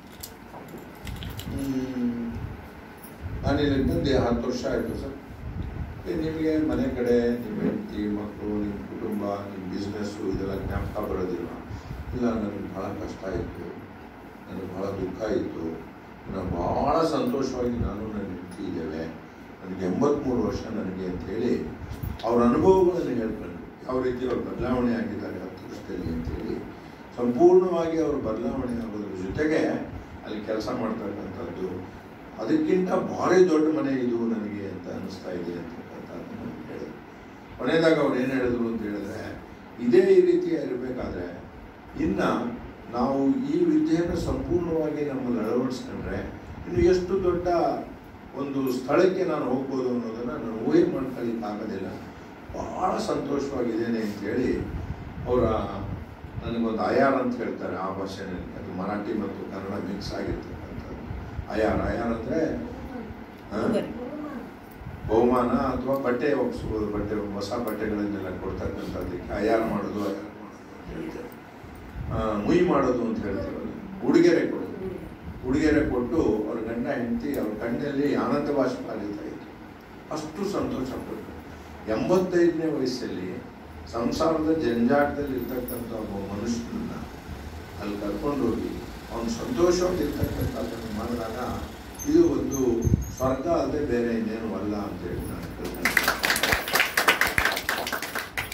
ಹ್ಮ್, ನಾನು ಇಲ್ಲಿ ಬಂದು ಹತ್ತು ವರ್ಷ ಆಯಿತು ಸರ್ ಏ, ನಿಮಗೆ ಮನೆ ಕಡೆ ನಿಮ್ಮ ಹೆಂಡತಿ ಮಕ್ಕಳು ನಿಮ್ಮ ಕುಟುಂಬ ನಿಮ್ಮ ಬಿಸ್ನೆಸ್ಸು ಇದೆಲ್ಲ ಜ್ಞಾಪಕ ಬರೋದಿಲ್ಲ ಇಲ್ಲ ನನಗೆ ಭಾಳ ಕಷ್ಟ ಇತ್ತು ನನಗೆ ಭಾಳ ದುಃಖ ಇತ್ತು ನಾನು ಭಾಳ ಸಂತೋಷವಾಗಿ ನಾನು ನನ್ನ ಹೆಂಡತಿ ಇದ್ದೇವೆ ನನಗೆ ಎಂಬತ್ಮೂರು ವರ್ಷ ನನಗೆ ಅಂತ ಹೇಳಿ ಅವ್ರ ಅನುಭವಗಳನ್ನು ಹೇಳ್ಕೊಂಡು ಯಾವ ರೀತಿ ಅವ್ರು ಬದಲಾವಣೆ ಆಗಿದ್ದಾರೆ ಹತ್ತು ವರ್ಷದಲ್ಲಿ ಅಂತೇಳಿ ಸಂಪೂರ್ಣವಾಗಿ ಅವರು ಬದಲಾವಣೆ ಆಗೋದ್ರ ಜೊತೆಗೆ ಅಲ್ಲಿ ಕೆಲಸ ಮಾಡ್ತಕ್ಕಂಥದ್ದು ಅದಕ್ಕಿಂತ ಭಾರಿ ದೊಡ್ಡ ಮನೆ ಇದು ನನಗೆ ಅಂತ ಅನಿಸ್ತಾ ಇದೆ ಅಂತಕ್ಕಂಥದ್ದನ್ನು ಹೇಳಿದ್ರು ಕೊನೆಯದಾಗ ಅವ್ರು ಏನು ಹೇಳಿದ್ರು ಅಂತ ಹೇಳಿದ್ರೆ ಇದೇ ಈ ರೀತಿ ಇರಬೇಕಾದ್ರೆ ಇನ್ನು ನಾವು ಈ ವಿದ್ಯೆಯನ್ನು ಸಂಪೂರ್ಣವಾಗಿ ನಮ್ಮಲ್ಲಿ ಅಳವಡಿಸ್ಕೊಂಡ್ರೆ ಇನ್ನು ಎಷ್ಟು ದೊಡ್ಡ ಒಂದು ಸ್ಥಳಕ್ಕೆ ನಾನು ಹೋಗ್ಬೋದು ಅನ್ನೋದನ್ನು ನಾನು ಊಹೆ ಮಾಡ್ಕೊಳ್ಳಿಕ್ಕೆ ಆಗೋದಿಲ್ಲ ಬಹಳ ಸಂತೋಷವಾಗಿದ್ದೇನೆ ಅಂತೇಳಿ ಅವರ ನನಗೊಂದು ಅಯಾರ್ ಅಂತ ಹೇಳ್ತಾರೆ ಆ ಭಾಷೆನಲ್ಲಿ ಅದು ಮರಾಠಿ ಮತ್ತು ಕನ್ನಡ ಮಿಕ್ಸ್ ಆಗಿರ್ತಕ್ಕಂಥದ್ದು ಅಯಾರ್ ಅಯಾರ್ ಅಂದರೆ ಬಹುಮಾನ ಅಥವಾ ಬಟ್ಟೆ ಒಪ್ಪಿಸ್ಬೋದು ಬಟ್ಟೆ ಹೊಸ ಬಟ್ಟೆಗಳನ್ನೆಲ್ಲ ಕೊಡ್ತಕ್ಕಂಥದ್ದಕ್ಕೆ ಅಯಾರ್ ಮಾಡೋದು ಅಯಾರ್ ಮಾಡೋದು ಅಂತ ಹೇಳ್ತಾರೆ ಆ, ಮುಯಿ ಮಾಡೋದು ಅಂತ ಹೇಳ್ತೀವಲ್ಲ ಉಡುಗೆರೆ ಕೊಡೋದು ಉಡುಗೆರೆ ಕೊಟ್ಟು ಅವ್ರ ಗಂಡ ಹೆಂಡತಿ ಅವ್ರ ಕಣ್ಣಲ್ಲಿ ಆನಂದ ಬಾಷ್ಪ ಹರಿತಾ ಇತ್ತು ಅಷ್ಟು ಸಂತೋಷ ಪಟ್ಟು ಎಂಬತ್ತೈದನೇ ವಯಸ್ಸಲ್ಲಿ ಸಂಸಾರದ ಜಂಜಾಟದಲ್ಲಿ ಇರ್ತಕ್ಕಂಥ ಒಬ್ಬ ಮನುಷ್ಯನನ್ನ ಅಲ್ಲಿ ಕರ್ಕೊಂಡು ಹೋಗಿ ಅವನು ಸಂತೋಷವಾಗಿರ್ತಕ್ಕಂಥದ್ದನ್ನು ಮಾಡಿದಾಗ ಇದು ಒಂದು ಸ್ವರ್ಗ ಅಲ್ಲದೆ ಬೇರೆ ಇನ್ನೇನು ಅಲ್ಲ ಅಂತೇಳಿ ನಾನು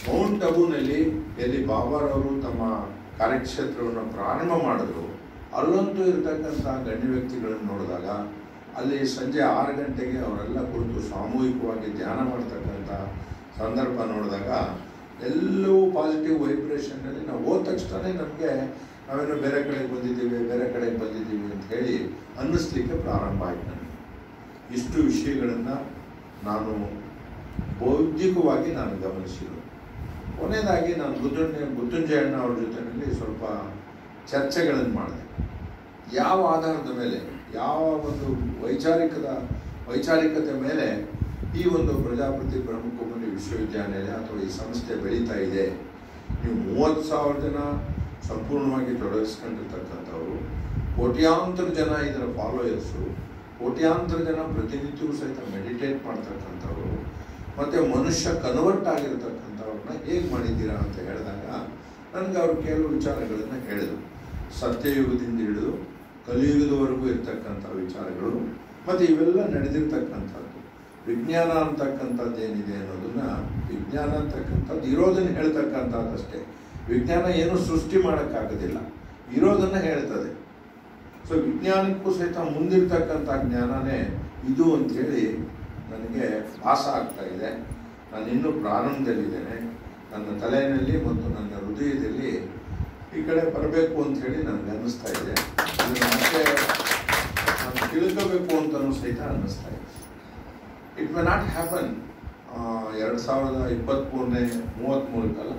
ಮೌಂಟ್ ಅಬುನಲ್ಲಿ ಎಲ್ಲಿ ಬಾಬಾರವರು ತಮ್ಮ ಕಾರ್ಯಕ್ಷೇತ್ರವನ್ನು ಪ್ರಾರಂಭ ಮಾಡಿದ್ರು ಅಲ್ಲಂತೂ ಇರತಕ್ಕಂಥ ಗಣ್ಯ ವ್ಯಕ್ತಿಗಳನ್ನು ನೋಡಿದಾಗ ಅಲ್ಲಿ ಸಂಜೆ ಆರು ಗಂಟೆಗೆ ಅವರೆಲ್ಲ ಕುಳಿತು ಸಾಮೂಹಿಕವಾಗಿ ಧ್ಯಾನ ಮಾಡ್ತಕ್ಕಂಥ ಸಂದರ್ಭ ನೋಡಿದಾಗ ಎಲ್ಲವೂ ಪಾಸಿಟಿವ್ ವೈಬ್ರೇಷನ್ನಲ್ಲಿ ನಾವು ಹೋದ ತಕ್ಷಣ ನಮಗೆ ನಾವೇನೋ ಬೇರೆ ಕಡೆಗೆ ಬಂದಿದ್ದೀವಿ ಬೇರೆ ಕಡೆಗೆ ಬಂದಿದ್ದೀವಿ ಅಂತ ಹೇಳಿ ಅನ್ನಿಸ್ಲಿಕ್ಕೆ ಪ್ರಾರಂಭ ಆಯ್ತು ನನಗೆ ಇಷ್ಟು ವಿಷಯಗಳನ್ನು ನಾನು ಬೌದ್ಧಿಕವಾಗಿ ನಾನು ಗಮನಿಸಿದ್ದು ಕೊನೆಯದಾಗಿ ನಾನು ಬುದ್ಧಣ್ಣ ಬುದ್ಧಂಜಯಣ್ಣ ಅವ್ರ ಜೊತೆಯಲ್ಲಿ ಸ್ವಲ್ಪ ಚರ್ಚೆಗಳನ್ನು ಮಾಡಿದೆ ಯಾವ ಆಧಾರದ ಮೇಲೆ ಯಾವ ಒಂದು ವೈಚಾರಿಕದ ವೈಚಾರಿಕತೆ ಮೇಲೆ ಈ ಒಂದು ಪ್ರಜಾಪತಿ ಬ್ರಹ್ಮಕುಮಾರಿ ವಿಶ್ವವಿದ್ಯಾನಿಲಯ ಅಥವಾ ಈ ಸಂಸ್ಥೆ ಬೆಳೀತಾ ಇದೆ ನೀವು ಮೂವತ್ತು ಸಾವಿರ ಜನ ಸಂಪೂರ್ಣವಾಗಿ ತೊಡಗಿಸ್ಕೊಂಡಿರ್ತಕ್ಕಂಥವ್ರು ಕೋಟ್ಯಾಂತರ ಜನ ಇದರ ಫಾಲೋಯರ್ಸು ಕೋಟ್ಯಾಂತರ ಜನ ಪ್ರತಿನಿತ್ಯವೂ ಸಹಿತ ಮೆಡಿಟೇಟ್ ಮಾಡ್ತಕ್ಕಂಥವ್ರು ಮತ್ತು ಮನುಷ್ಯ ಕನ್ವರ್ಟ್ ಆಗಿರ್ತಕ್ಕಂಥವ್ರನ್ನ ಹೇಗೆ ಮಾಡಿದ್ದೀರಾ ಅಂತ ಹೇಳಿದಾಗ ನನಗೆ ಅವರು ಕೆಲವು ವಿಚಾರಗಳನ್ನು ಹೇಳಿದರು ಸತ್ಯಯುಗದಿಂದ ಹಿಡಿದು ಕಲಿಯುಗದವರೆಗೂ ಇರ್ತಕ್ಕಂಥ ವಿಚಾರಗಳು ಮತ್ತು ಇವೆಲ್ಲ ನಡೆದಿರ್ತಕ್ಕಂಥದ್ದು ವಿಜ್ಞಾನ ಅಂತಕ್ಕಂಥದ್ದು ಏನಿದೆ ಅನ್ನೋದನ್ನ ವಿಜ್ಞಾನ ಅಂತಕ್ಕಂಥದ್ದು ಇರೋದನ್ನು ಹೇಳ್ತಕ್ಕಂಥದ್ದಷ್ಟೇ ವಿಜ್ಞಾನ ಏನು ಸೃಷ್ಟಿ ಮಾಡೋಕ್ಕಾಗೋದಿಲ್ಲ ಇರೋದನ್ನು ಹೇಳ್ತದೆ ಸೊ ವಿಜ್ಞಾನಕ್ಕೂ ಸಹಿತ ಮುಂದಿರ್ತಕ್ಕಂಥ ಜ್ಞಾನನೇ ಇದು ಅಂಥೇಳಿ ನನಗೆ ಭಾಸ ಆಗ್ತಾ ಇದೆ ನಾನು ಇನ್ನೂ ಪ್ರಾರಂಭದಲ್ಲಿದ್ದೇನೆ ನನ್ನ ತಲೆಯಲ್ಲಿ ಮತ್ತು ನನ್ನ ಹೃದಯದಲ್ಲಿ ಈ ಕಡೆ ಬರಬೇಕು ಅಂತ ಹೇಳಿ ನನಗೆ ಅನ್ನಿಸ್ತಾ ಇದೆ ಇದನ್ನ ಮತ್ತೆ ನಾನು ತಿಳ್ಕೋಬೇಕು ಅಂತಲೂ ಸಹಿತ ಅನ್ನಿಸ್ತಾ ಇದೆ ಇಟ್ ಮೆ ನಾಟ್ ಹ್ಯಾಪನ್ ಎರಡು ಸಾವಿರದ ಇಪ್ಪತ್ತ್ಮೂರನೇ ಮೂವತ್ತ್ಮೂರಕ್ಕಲ್ಲ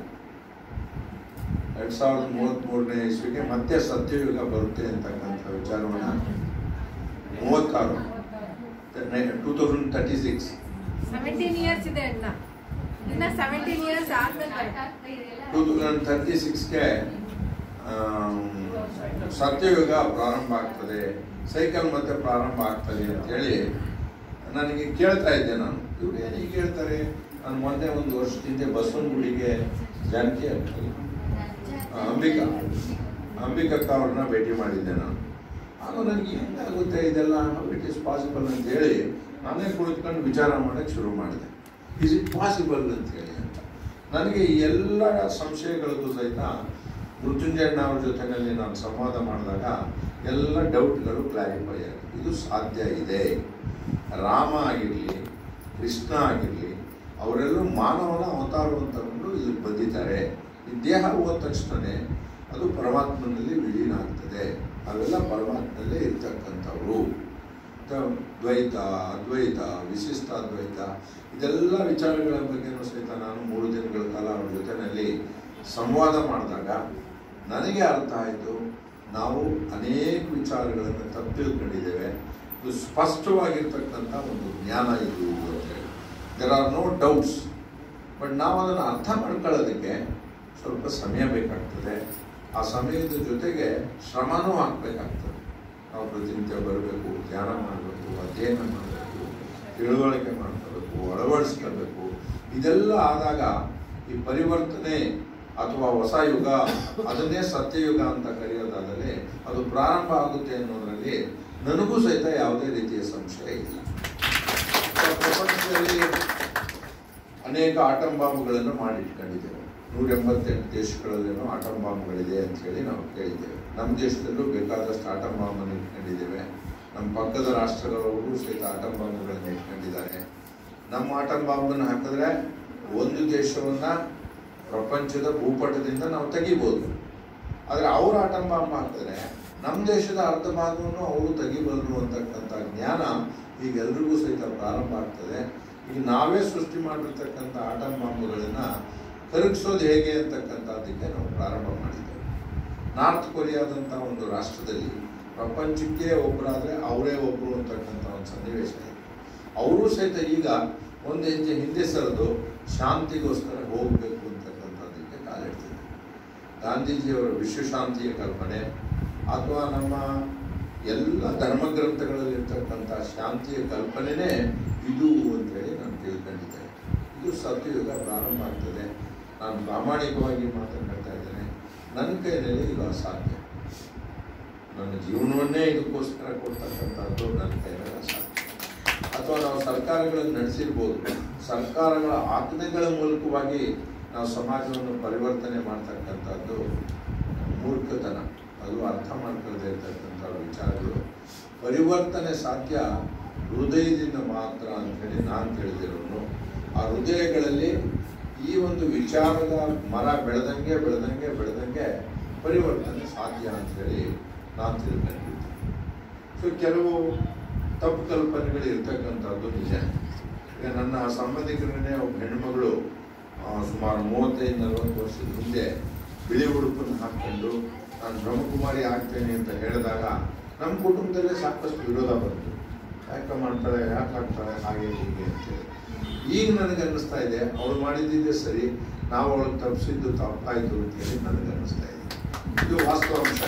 ಎರಡು ಸಾವಿರದ ಮೂವತ್ತ್ಮೂರನೇ ಇಸ್ವಿಗೆ ಮತ್ತೆ ಸತ್ಯಯುಗ ಬರುತ್ತೆ ಅಂತಕ್ಕಂಥ ವಿಚಾರವನ್ನು ಮೂವತ್ತಾರು two thousand thirty six seventeen years ಇದೆ ಅಣ್ಣ ಇನ್ನ ಸೆವೆಂಟೀನ್ ಇಯರ್ಸ್ ಆದ್ಮೇಲೆ ಟೂ ತೌಸಂಡ್ ತರ್ಟಿ ಸಿಕ್ಸ್ಗೆ ಸತ್ಯಯುಗ ಪ್ರಾರಂಭ ಆಗ್ತದೆ ಸೈಕಲ್ ಮತ್ತೆ ಪ್ರಾರಂಭ ಆಗ್ತದೆ ಅಂತೇಳಿ ನನಗೆ ಕೇಳ್ತಾ ಇದ್ದೆ ನಾನು ಇವ್ರು ಏನು ಹೀಗೆ ಹೇಳ್ತಾರೆ ನಾನು ಮೊನ್ನೆ ಒಂದು ವರ್ಷದಿಂದ ಬಸವನಗುಡಿಗೆ ಜಾನಕಿ ಆಗ್ತದೆ ಅಂಬಿಕಾ ಅಂಬಿಕಕ್ಕ ಅವ್ರನ್ನ ಭೇಟಿ ಮಾಡಿದ್ದೆ ನಾನು ಆಗ ನನಗೆ ಏನಾಗುತ್ತೆ ಇದೆಲ್ಲ ಇಟ್ ಇಸ್ ಪಾಸಿಬಲ್ ಅಂತ ಹೇಳಿ ನಾನೇ ಕುಳಿತುಕೊಂಡು ವಿಚಾರ ಮಾಡೋಕ್ಕೆ ಶುರು ಮಾಡಿದೆ ಇಸ್ ಇಟ್ ಪಾಸಿಬಲ್ ಅಂತ ಹೇಳಿ ಅಂತ ನನಗೆ ಈ ಎಲ್ಲ ಸಂಶಯಗಳಿಗೂ ಸಹಿತ ಮೃತ್ಯುಂಜಯಣ್ಣ ಅವ್ರ ಜೊತೆಯಲ್ಲಿ ನಾನು ಸಂವಾದ ಮಾಡಿದಾಗ ಎಲ್ಲ ಡೌಟ್ಗಳು ಕ್ಲಾರಿಫೈ ಆಗಿದೆ ಇದು ಸಾಧ್ಯ ಇದೆ ರಾಮ ಆಗಿರಲಿ ಕೃಷ್ಣ ಆಗಿರಲಿ ಅವರೆಲ್ಲರೂ ಮಾನವನ ಅವತಾರವನ್ನು ತಗೊಂಡು ಇದಕ್ಕೆ ಬಂದಿದ್ದಾರೆ ಈ ದೇಹ ಹೋದ ತಕ್ಷಣವೇ ಅದು ಪರಮಾತ್ಮನಲ್ಲಿ ವಿಲೀನ ಆಗ್ತದೆ ಅವೆಲ್ಲ ಪರಮಾತ್ಮನಲ್ಲೇ ಇರ್ತಕ್ಕಂಥವ್ರು ತ- ದ್ವೈತ ಅದ್ವೈತ ವಿಶಿಷ್ಟಾದ್ವೈತ ಇದೆಲ್ಲ ವಿಚಾರಗಳ ಬಗ್ಗೆನೂ ಸಹಿತ ನಾನು ಮೂರು ದಿನಗಳ ಕಾಲ ಅವ್ರ ಜೊತೆಯಲ್ಲಿ ಸಂವಾದ ಮಾಡಿದಾಗ ನನಗೆ ಅರ್ಥ ಆಯಿತು ನಾವು ಅನೇಕ ವಿಚಾರಗಳನ್ನು ತಪ್ಪು ತಿಳ್ಕೊಂಡಿದ್ದೇವೆ ಇದು ಸ್ಪಷ್ಟವಾಗಿರ್ತಕ್ಕಂಥ ಒಂದು ಜ್ಞಾನ ಇದು ಇದು ಅಂತೇಳಿ there are no doubts but ನಾವು ಅದನ್ನು ಅರ್ಥ ಮಾಡ್ಕೊಳ್ಳೋದಕ್ಕೆ ಸ್ವಲ್ಪ ಸಮಯ ಬೇಕಾಗ್ತದೆ ಆ ಸಮಯದ ಜೊತೆಗೆ ಶ್ರಮನೂ ಹಾಕಬೇಕಾಗ್ತದೆ ನಾವು ಪ್ರತಿನಿತ್ಯ ಬರಬೇಕು ಧ್ಯಾನ ಮಾಡಬೇಕು ಅಧ್ಯಯನ ಮಾಡಬೇಕು ತಿಳುವಳಿಕೆ ಮಾಡ್ಕೋಬೇಕು ಅಳವಡಿಸ್ಕೋಬೇಕು ಇದೆಲ್ಲ ಆದಾಗ ಈ ಪರಿವರ್ತನೆ ಅಥವಾ ಹೊಸ ಯುಗ ಅದನ್ನೇ ಸತ್ಯಯುಗ ಅಂತ ಕರೆಯೋದಾದರೆ ಅದು ಪ್ರಾರಂಭ ಆಗುತ್ತೆ ಅನ್ನೋದರಲ್ಲಿ ನನಗೂ ಸಹಿತ ಯಾವುದೇ ರೀತಿಯ ಸಂಶಯ ಇಲ್ಲ ಪ್ರಪಂಚದಲ್ಲಿ ಅನೇಕ ಆಟಂ ಬಾಂಬ್ಗಳನ್ನು ಮಾಡಿಟ್ಕೊಂಡಿದ್ದೇವೆ ನೂರ ಎಂಬತ್ತೆಂಟು ದೇಶಗಳಲ್ಲೇನೋ ಆಟಂ ಬಾಂಬ್ಗಳಿದೆ ಅಂತ ಹೇಳಿ ನಾವು ಕೇಳಿದ್ದೇವೆ ನಮ್ಮ ದೇಶದಲ್ಲೂ ಬೇಕಾದಷ್ಟು ಆಟಂ ಬಾಂಬನ್ನು ಇಟ್ಕೊಂಡಿದ್ದೇವೆ ನಮ್ಮ ಪಕ್ಕದ ರಾಷ್ಟ್ರಗಳವರು ಸಹಿತ ಆಟಂ ಬಾಂಬ್ಗಳನ್ನು ಇಟ್ಕೊಂಡಿದ್ದಾರೆ ನಮ್ಮ ಆಟಂ ಬಾಂಬನ್ನು ಹಾಕಿದ್ರೆ ಒಂದು ದೇಶವನ್ನ ಪ್ರಪಂಚದ ಭೂಪಟದಿಂದ ನಾವು ತೆಗಿಬೋದು ಆದರೆ ಅವ್ರ ಆಟಂ ಬಾಂಬ್ ಹಾಕಿದ್ರೆ ನಮ್ಮ ದೇಶದ ಅರ್ಧ ಭಾಗವನ್ನು ಅವರು ತೆಗಿಬಲ್ಲರು ಅಂತಕ್ಕಂಥ ಜ್ಞಾನ ಈಗ ಎಲ್ರಿಗೂ ಸಹಿತ ಪ್ರಾರಂಭ ಆಗ್ತದೆ ಈಗ ನಾವೇ ಸೃಷ್ಟಿ ಮಾಡಿರ್ತಕ್ಕಂಥ ಆಟಂ ಬಾಂಬುಗಳನ್ನು ಕರಗಿಸೋದು ಹೇಗೆ ಅಂತಕ್ಕಂಥದ್ದಕ್ಕೆ ನಾವು ಪ್ರಾರಂಭ ಮಾಡಿದ್ದೇವೆ ನಾರ್ತ್ ಕೊರಿಯಾದಂಥ ಒಂದು ರಾಷ್ಟ್ರದಲ್ಲಿ ಪ್ರಪಂಚಕ್ಕೆ ಒಬ್ಬರಾದರೆ ಅವರೇ ಒಬ್ಬರು ಅಂತಕ್ಕಂಥ ಒಂದು ಸನ್ನಿವೇಶ ಇದೆ ಅವರು ಸಹಿತ ಈಗ ಒಂದು ಹೆಜ್ಜೆ ಹಿಂದೆ ಸರಿದು ಶಾಂತಿಗೋಸ್ಕರ ಹೋಗಬೇಕು ಅಂತಕ್ಕಂಥದ್ದಕ್ಕೆ ಕಾಲಿಡ್ತಿದ್ದಾರೆ ಗಾಂಧೀಜಿಯವರ ವಿಶ್ವಶಾಂತಿಯ ಕಲ್ಪನೆ ಅಥವಾ ನಮ್ಮ ಎಲ್ಲ ಧರ್ಮಗ್ರಂಥಗಳಲ್ಲಿರ್ತಕ್ಕಂಥ ಶಾಂತಿಯ ಕಲ್ಪನೆನೇ ಇದು ಅಂತೇಳಿ ನಾನು ತಿಳ್ಕೊಂಡಿದ್ದೆ ಇದು ಸತ್ಯಯುಗ ಪ್ರಾರಂಭ ಆಗ್ತದೆ ನಾನು ಪ್ರಾಮಾಣಿಕವಾಗಿ ಮಾತನಾಡ್ತಾ ಇದ್ದೇನೆ ನನ್ನ ಕೈಯಲ್ಲಿ ಇದು ಅಸಾಧ್ಯ ನನ್ನ ಜೀವನವನ್ನೇ ಇದಕ್ಕೋಸ್ಕರ ಕೊಡ್ತಕ್ಕಂಥದ್ದು ನನ್ನ ಕೈಯಲ್ಲಿ ಅಸಾಧ್ಯ ಅಥವಾ ನಾವು ಸರ್ಕಾರಗಳನ್ನು ನಡೆಸಿರ್ಬೋದು ಸರ್ಕಾರಗಳ ಆಜ್ಞೆಗಳ ಮೂಲಕವಾಗಿ ನಾವು ಸಮಾಜವನ್ನು ಪರಿವರ್ತನೆ ಮಾಡ್ತಕ್ಕಂಥದ್ದು ಮೂರ್ಖತನ ಅದು ಅರ್ಥ ಮಾಡ್ಕೊಳ್ಳದೆ ಇರ್ತಕ್ಕಂಥ ವಿಚಾರಗಳು ಪರಿವರ್ತನೆ ಸಾಧ್ಯ ಹೃದಯದಿಂದ ಮಾತ್ರ ಅಂತೇಳಿ ನಾನು ತಿಳಿದಿರೋನು ಆ ಹೃದಯಗಳಲ್ಲಿ ಈ ಒಂದು ವಿಚಾರದ ಮರ ಬೆಳೆದಂಗೆ ಬೆಳೆದಂಗೆ ಬೆಳೆದಂಗೆ ಪರಿವರ್ತನೆ ಸಾಧ್ಯ ಅಂತೇಳಿ ನಾನು ತಿಳ್ಕೊಂಡಿದ್ದೆ ಸೊ ಕೆಲವು ತಪ್ಪು ಕಲ್ಪನೆಗಳು ಇರ್ತಕ್ಕಂಥದ್ದು ನಿಜ ಈಗ ನನ್ನ ಸಂಬಂಧಿಕರನ್ನೇ ಒಬ್ಬ ಹೆಣ್ಮಗಳು ಆ, ಸುಮಾರು ಮೂವತ್ತೈದು ನಲವತ್ತು ವರ್ಷದ ಹಿಂದೆ ಬಿಳಿ ಉಡುಪನ್ನು ಹಾಕ್ಕೊಂಡು ನಾನು ಬ್ರಹ್ಮಕುಮಾರಿ ಆಗ್ತೇನೆ ಅಂತ ಹೇಳಿದಾಗ ನಮ್ಮ ಕುಟುಂಬದಲ್ಲೇ ಸಾಕಷ್ಟು ವಿರೋಧ ಬಂತು ಯಾಕೆ ಮಾಡ್ತಾಳೆ ಯಾಕೆ ಆಗ್ತಾಳೆ ಹಾಗೆ ಹೀಗೆ ಅಂತೇಳಿ ಈಗ ನನಗೆ ಅನ್ನಿಸ್ತಾ ಇದೆ ಅವಳು ಮಾಡಿದ್ದಿದ್ದೇ ಸರಿ ನಾವು ಅವಳಿಗೆ ತಪ್ಪಿಸಿದ್ದು ತಪ್ಪಾಯಿತು ಅಂತೇಳಿ ನನಗೆ ಅನ್ನಿಸ್ತಾ ಇದೆ ಇದು ವಾಸ್ತವಾಂಶ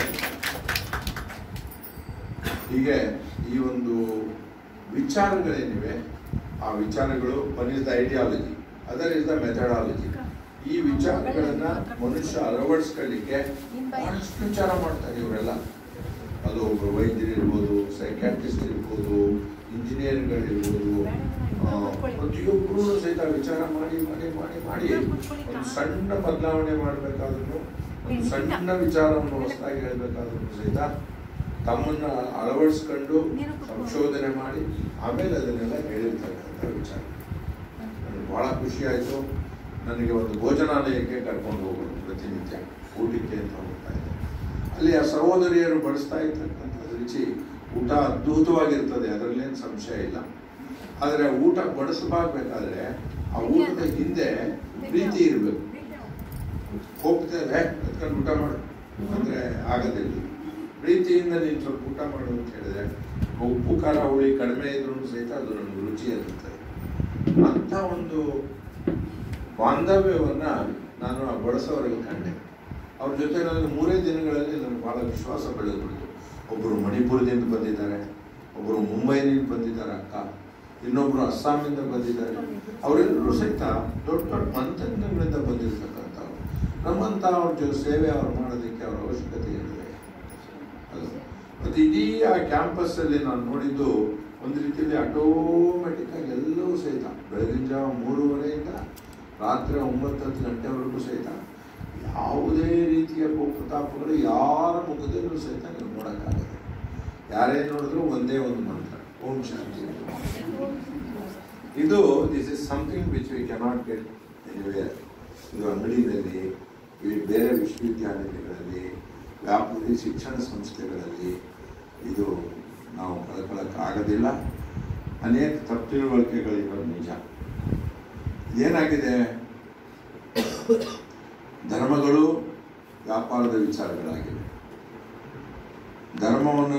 ಹೀಗೆ ಈ ಒಂದು ವಿಚಾರಗಳೇನಿವೆ ಆ ವಿಚಾರಗಳು one is the ideology other is the methodology ಈ ವಿಚಾರಗಳನ್ನ ಮನುಷ್ಯ ಅಳವಡಿಸ್ಕೊಳ್ಳಿಕ್ಕೆ ಬಹಳಷ್ಟು ವಿಚಾರ ಮಾಡ್ತಾರೆ ಇವರೆಲ್ಲ ಅದು ಒಬ್ಬರು ವೈದ್ಯರು ಇರ್ಬೋದು ಸೈಕ್ಯಾಟ್ರಿಸ್ಟ್ ಇರ್ಬೋದು ಇಂಜಿನಿಯರ್ಗಳಿರ್ಬೋದು ಆ, ಪ್ರತಿಯೊಬ್ಬರು ಸಹಿತ ವಿಚಾರ ಮಾಡಿ ಮಾಡಿ ಮಾಡಿ ಮಾಡಿ ಒಂದು ಸಣ್ಣ ಬದಲಾವಣೆ ಮಾಡಬೇಕಾದ್ರೂ ಒಂದು ಸಣ್ಣ ವಿಚಾರವನ್ನು ಹೊಸದಾಗಿ ಹೇಳಬೇಕಾದ್ರೂ ಸಹಿತ ತಮ್ಮನ್ನ ಅಳವಡಿಸ್ಕೊಂಡು ಸಂಶೋಧನೆ ಮಾಡಿ ಆಮೇಲೆ ಅದನ್ನೆಲ್ಲ ಹೇಳಿರ್ತಕ್ಕಂಥ ವಿಚಾರ ನನಗೆ ಬಹಳ ಖುಷಿ ಆಯಿತು ನನಗೆ ಒಂದು ಭೋಜನಾಲಯಕ್ಕೆ ಕರ್ಕೊಂಡು ಹೋಗೋದು ಪ್ರತಿನಿತ್ಯ ಊಟಕ್ಕೆ ಅಂತ ಹೋಗ್ತಾ ಇದ್ದೆ ಅಲ್ಲಿ ಆ ಸಹೋದರಿಯರು ಬಡಿಸ್ತಾ ಇರ್ತಕ್ಕಂಥ ರುಚಿ ಊಟ ಅದ್ಭುತವಾಗಿರ್ತದೆ ಅದರಲ್ಲೇನು ಸಂಶಯ ಇಲ್ಲ ಆದರೆ ಊಟ ಬಡಿಸಬೇಕಾದ್ರೆ ಆ ಊಟದ ಹಿಂದೆ ಪ್ರೀತಿ ಇರಬೇಕು ಹೋಗ್ತೇವೆ ಎತ್ಕೊಂಡು ಊಟ ಮಾಡು ಅಂದ್ರೆ ಆಗೋದಿಲ್ಲ ಪ್ರೀತಿಯಿಂದ ನೀನು ಸ್ವಲ್ಪ ಊಟ ಮಾಡು ಅಂತ ಹೇಳಿದ್ರೆ ಉಪ್ಪು ಖಾರ ಹುಳಿ ಕಡಿಮೆ ಇದ್ರೂ ಸಹಿತ ಅದು ನನಗೆ ರುಚಿ ಅನ್ನುತ್ತದೆ ಅಂತ ಒಂದು ಬಾಂಧವ್ಯವನ್ನ ನಾನು ಆ ಬಡಸವರಿಗೆ ಕಂಡೆ ಅವ್ರ ಜೊತೆ ನನಗೆ ಮೂರೇ ದಿನಗಳಲ್ಲಿ ನನಗೆ ಬಹಳ ವಿಶ್ವಾಸ ಬೆಳೆದ್ಬಿಡ್ತು ಒಬ್ಬರು ಮಣಿಪುರದಿಂದ ಬಂದಿದ್ದಾರೆ ಒಬ್ಬರು ಮುಂಬೈನಿಂದ ಬಂದಿದ್ದಾರೆ ಅಕ್ಕ ಇನ್ನೊಬ್ರು ಅಸ್ಸಾಮಿಂದ ಬಂದಿದ್ದಾರೆ ಅವರೆಲ್ಲರೂ ಸಹಿತ ದೊಡ್ಡ ದೊಡ್ಡ ಮಂತನಗಳಿಂದ ಬಂದಿರತಕ್ಕಂಥವ್ರು ನಮ್ಮಂತ ಅವ್ರ ಜೊತೆ ಸೇವೆ ಅವ್ರು ಮಾಡೋದಕ್ಕೆ ಅವ್ರ ಅವಶ್ಯಕತೆ ಇರಲಿಲ್ಲ ಅದು ಮತ್ತು ಇಡೀ ಆ ಕ್ಯಾಂಪಸ್ ಅಲ್ಲಿ ನಾನು ನೋಡಿದ್ದು ಒಂದು ರೀತಿಯಲ್ಲಿ ಆಟೋಮೆಟಿಕ್ ಆಗಿ ಎಲ್ಲವೂ ಸಹಿತ ಬೆಳಗಿನ ಜಾವ ಮೂರುವರೆಯಿಂದ ರಾತ್ರಿ ಒಂಬತ್ತು ಹತ್ತು ಗಂಟೆವರೆಗೂ ಸಹಿತ ಯಾವುದೇ ರೀತಿಯ ಪ್ರತಾಪಗಳು ಯಾರ ಮುಖದಲ್ಲೂ ಸಹಿತ ನೀವು ನೋಡೋಕ್ಕಾಗಲ್ಲ ಯಾರೇ ನೋಡಿದ್ರು ಒಂದೇ ಒಂದು ಮಂತ್ರ ಓಂ ಶಾಂತಿ ಇದು this is something which we cannot get anywhere ಇದು ಅಂಗಡಿನಲ್ಲಿ ಈ ಬೇರೆ ವಿಶ್ವವಿದ್ಯಾನಿಲಯಗಳಲ್ಲಿ ವ್ಯಾಪಾರಿ ಶಿಕ್ಷಣ ಸಂಸ್ಥೆಗಳಲ್ಲಿ ಇದು ನಾವು ಕಳ್ಕೊಳ್ಳೋಕ್ಕಾಗೋದಿಲ್ಲ ಅನೇಕ ತಪ್ಪು ತಿಳುವಳಿಕೆಗಳಿರೋದು ನಿಜ ಏನಾಗಿದೆ ಧರ್ಮಗಳು ವ್ಯಾಪಾರದ ವಿಚಾರಗಳಾಗಿವೆ ಧರ್ಮವನ್ನು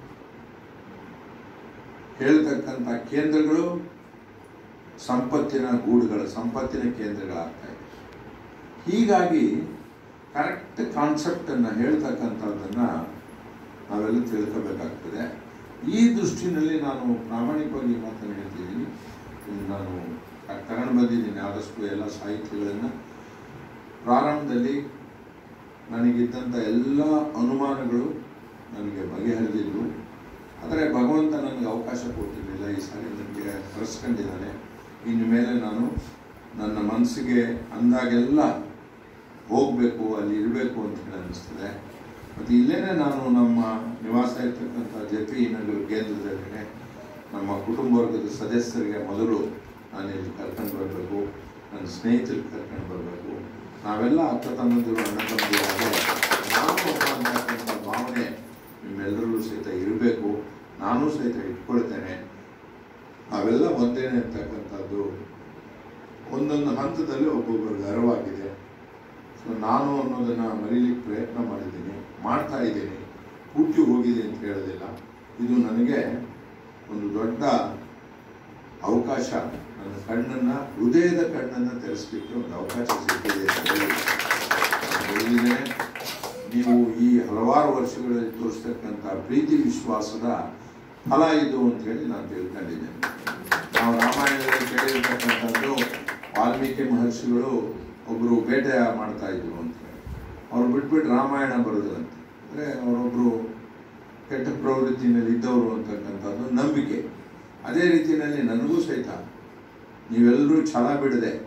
ಹೇಳ್ತಕ್ಕಂಥ ಕೇಂದ್ರಗಳು ಸಂಪತ್ತಿನ ಗೂಡುಗಳ ಸಂಪತ್ತಿನ ಕೇಂದ್ರಗಳಾಗ್ತಾ ಇವೆ ಹೀಗಾಗಿ ಕರೆಕ್ಟ್ ಕಾನ್ಸೆಪ್ಟನ್ನು ಹೇಳ್ತಕ್ಕಂಥದ್ದನ್ನು ನಾವೆಲ್ಲ ತಿಳ್ಕೋಬೇಕಾಗ್ತದೆ ಈ ದೃಷ್ಟಿನಲ್ಲಿ ನಾನು ಪ್ರಾಮಾಣಿಕವಾಗಿ ಮಾತನ್ನು ಹೇಳ್ತಿದ್ದೀನಿ ಇದು ನಾನು ತಗೊಂಡು ಬಂದಿದ್ದೀನಿ ಆದಷ್ಟು ಎಲ್ಲ ಸಾಹಿತ್ಯಗಳನ್ನು ಪ್ರಾರಂಭದಲ್ಲಿ ನನಗಿದ್ದಂಥ ಎಲ್ಲ ಅನುಮಾನಗಳು ನನಗೆ ಬಗೆಹರಿದಿದ್ವು ಆದರೆ ಭಗವಂತ ನನಗೆ ಅವಕಾಶ ಕೊಟ್ಟಿರಲಿಲ್ಲ ಈ ಸಾರಿ ನನಗೆ ಕರೆಸ್ಕೊಂಡಿದ್ದಾನೆ ಇನ್ನು ಮೇಲೆ ನಾನು ನನ್ನ ಮನಸ್ಸಿಗೆ ಅಂದಾಗೆಲ್ಲ ಹೋಗಬೇಕು ಅಲ್ಲಿ ಇರಬೇಕು ಅಂತ ಹೇಳಿ ಅನ್ನಿಸ್ತದೆ ಮತ್ತು ಇಲ್ಲೇನೆ ನಾನು ನಮ್ಮ ನಿವಾಸ ಇರ್ತಕ್ಕಂಥ ಜೆ ಪಿ ನಗರ ಕೇಂದ್ರದಲ್ಲೇ ನಮ್ಮ ಕುಟುಂಬ ವರ್ಗದ ಸದಸ್ಯರಿಗೆ ಮೊದಲು ನಾನು ಇಲ್ಲಿ ಕರ್ಕೊಂಡು ಬರಬೇಕು ನನ್ನ ಸ್ನೇಹಿತರಿಗೆ ಕರ್ಕೊಂಡು ಬರಬೇಕು ನಾವೆಲ್ಲ ಅಕ್ಕ ತಮ್ಮಂದಿರು ಅಣ್ಣ ತಮ್ಮಂದಿರು ಆದರೆ ನಾನು ಒಬ್ಬ ಅಂತಕ್ಕಂಥ ಭಾವನೆ ನಿಮ್ಮೆಲ್ಲರಲ್ಲೂ ಸಹಿತ ಇರಬೇಕು ನಾನು ಸಹಿತ ಇಟ್ಕೊಳ್ತೇನೆ ನಾವೆಲ್ಲ ಒಂದೇನೆ ಅಂತಕ್ಕಂಥದ್ದು ಒಂದೊಂದು ಹಂತದಲ್ಲಿ ಒಬ್ಬೊಬ್ಬರಿಗೆ ಅರಿವಾಗಿದೆ ಸೊ ನಾನು ಅನ್ನೋದನ್ನು ಮರೀಲಿಕ್ಕೆ ಪ್ರಯತ್ನ ಮಾಡಿದ್ದೀನಿ ಮಾಡ್ತಾ ಇದ್ದೀನಿ ಪೂರ್ತಿ ಹೋಗಿದೆ ಅಂತ ಹೇಳೋದಿಲ್ಲ ಇದು ನನಗೆ ಒಂದು ದೊಡ್ಡ ಅವಕಾಶ ನನ್ನ ಕಣ್ಣನ್ನು ಹೃದಯದ ಕಣ್ಣನ್ನು ತೆರೆಸಲಿಕ್ಕೆ ಒಂದು ಅವಕಾಶ ಸಿಕ್ಕಿದೆ ಅಂತ ಹೇಳಿ ನಾನು ಹೇಳಿದ್ದೇನೆ. ನೀವು ಈ ಹಲವಾರು ವರ್ಷಗಳಲ್ಲಿ ತೋರಿಸ್ತಕ್ಕಂಥ ಪ್ರೀತಿ ವಿಶ್ವಾಸದ ಫಲ ಇದು ಅಂತ ಹೇಳಿ ನಾನು ತಿಳ್ಕೊಂಡಿದ್ದೇನೆ ನಾವು ರಾಮಾಯಣದಲ್ಲಿ ಕೇಳಿರ್ತಕ್ಕಂಥದ್ದು ವಾಲ್ಮೀಕಿ ಮಹರ್ಷಿಗಳು ಒಬ್ಬರು ಬೇಟೆ ಮಾಡ್ತಾ ಇದ್ರು ಅಂತ ಹೇಳಿ ಅವ್ರು ಬಿಟ್ಬಿಟ್ಟು ರಾಮಾಯಣ ಬರೋದಿಲ್ಲಂತೆ ಅಂದರೆ ಅವರೊಬ್ಬರು ಕೆಟ್ಟ ಪ್ರವೃತ್ತಿನಲ್ಲಿ ಇದ್ದವರು ಅಂತಕ್ಕಂಥದ್ದು ನಂಬಿಕೆ ಅದೇ ರೀತಿಯಲ್ಲಿ ನನಗೂ ಸಹಿತ ನೀವೆಲ್ಲರೂ ಛಲ ಬಿಡದೆ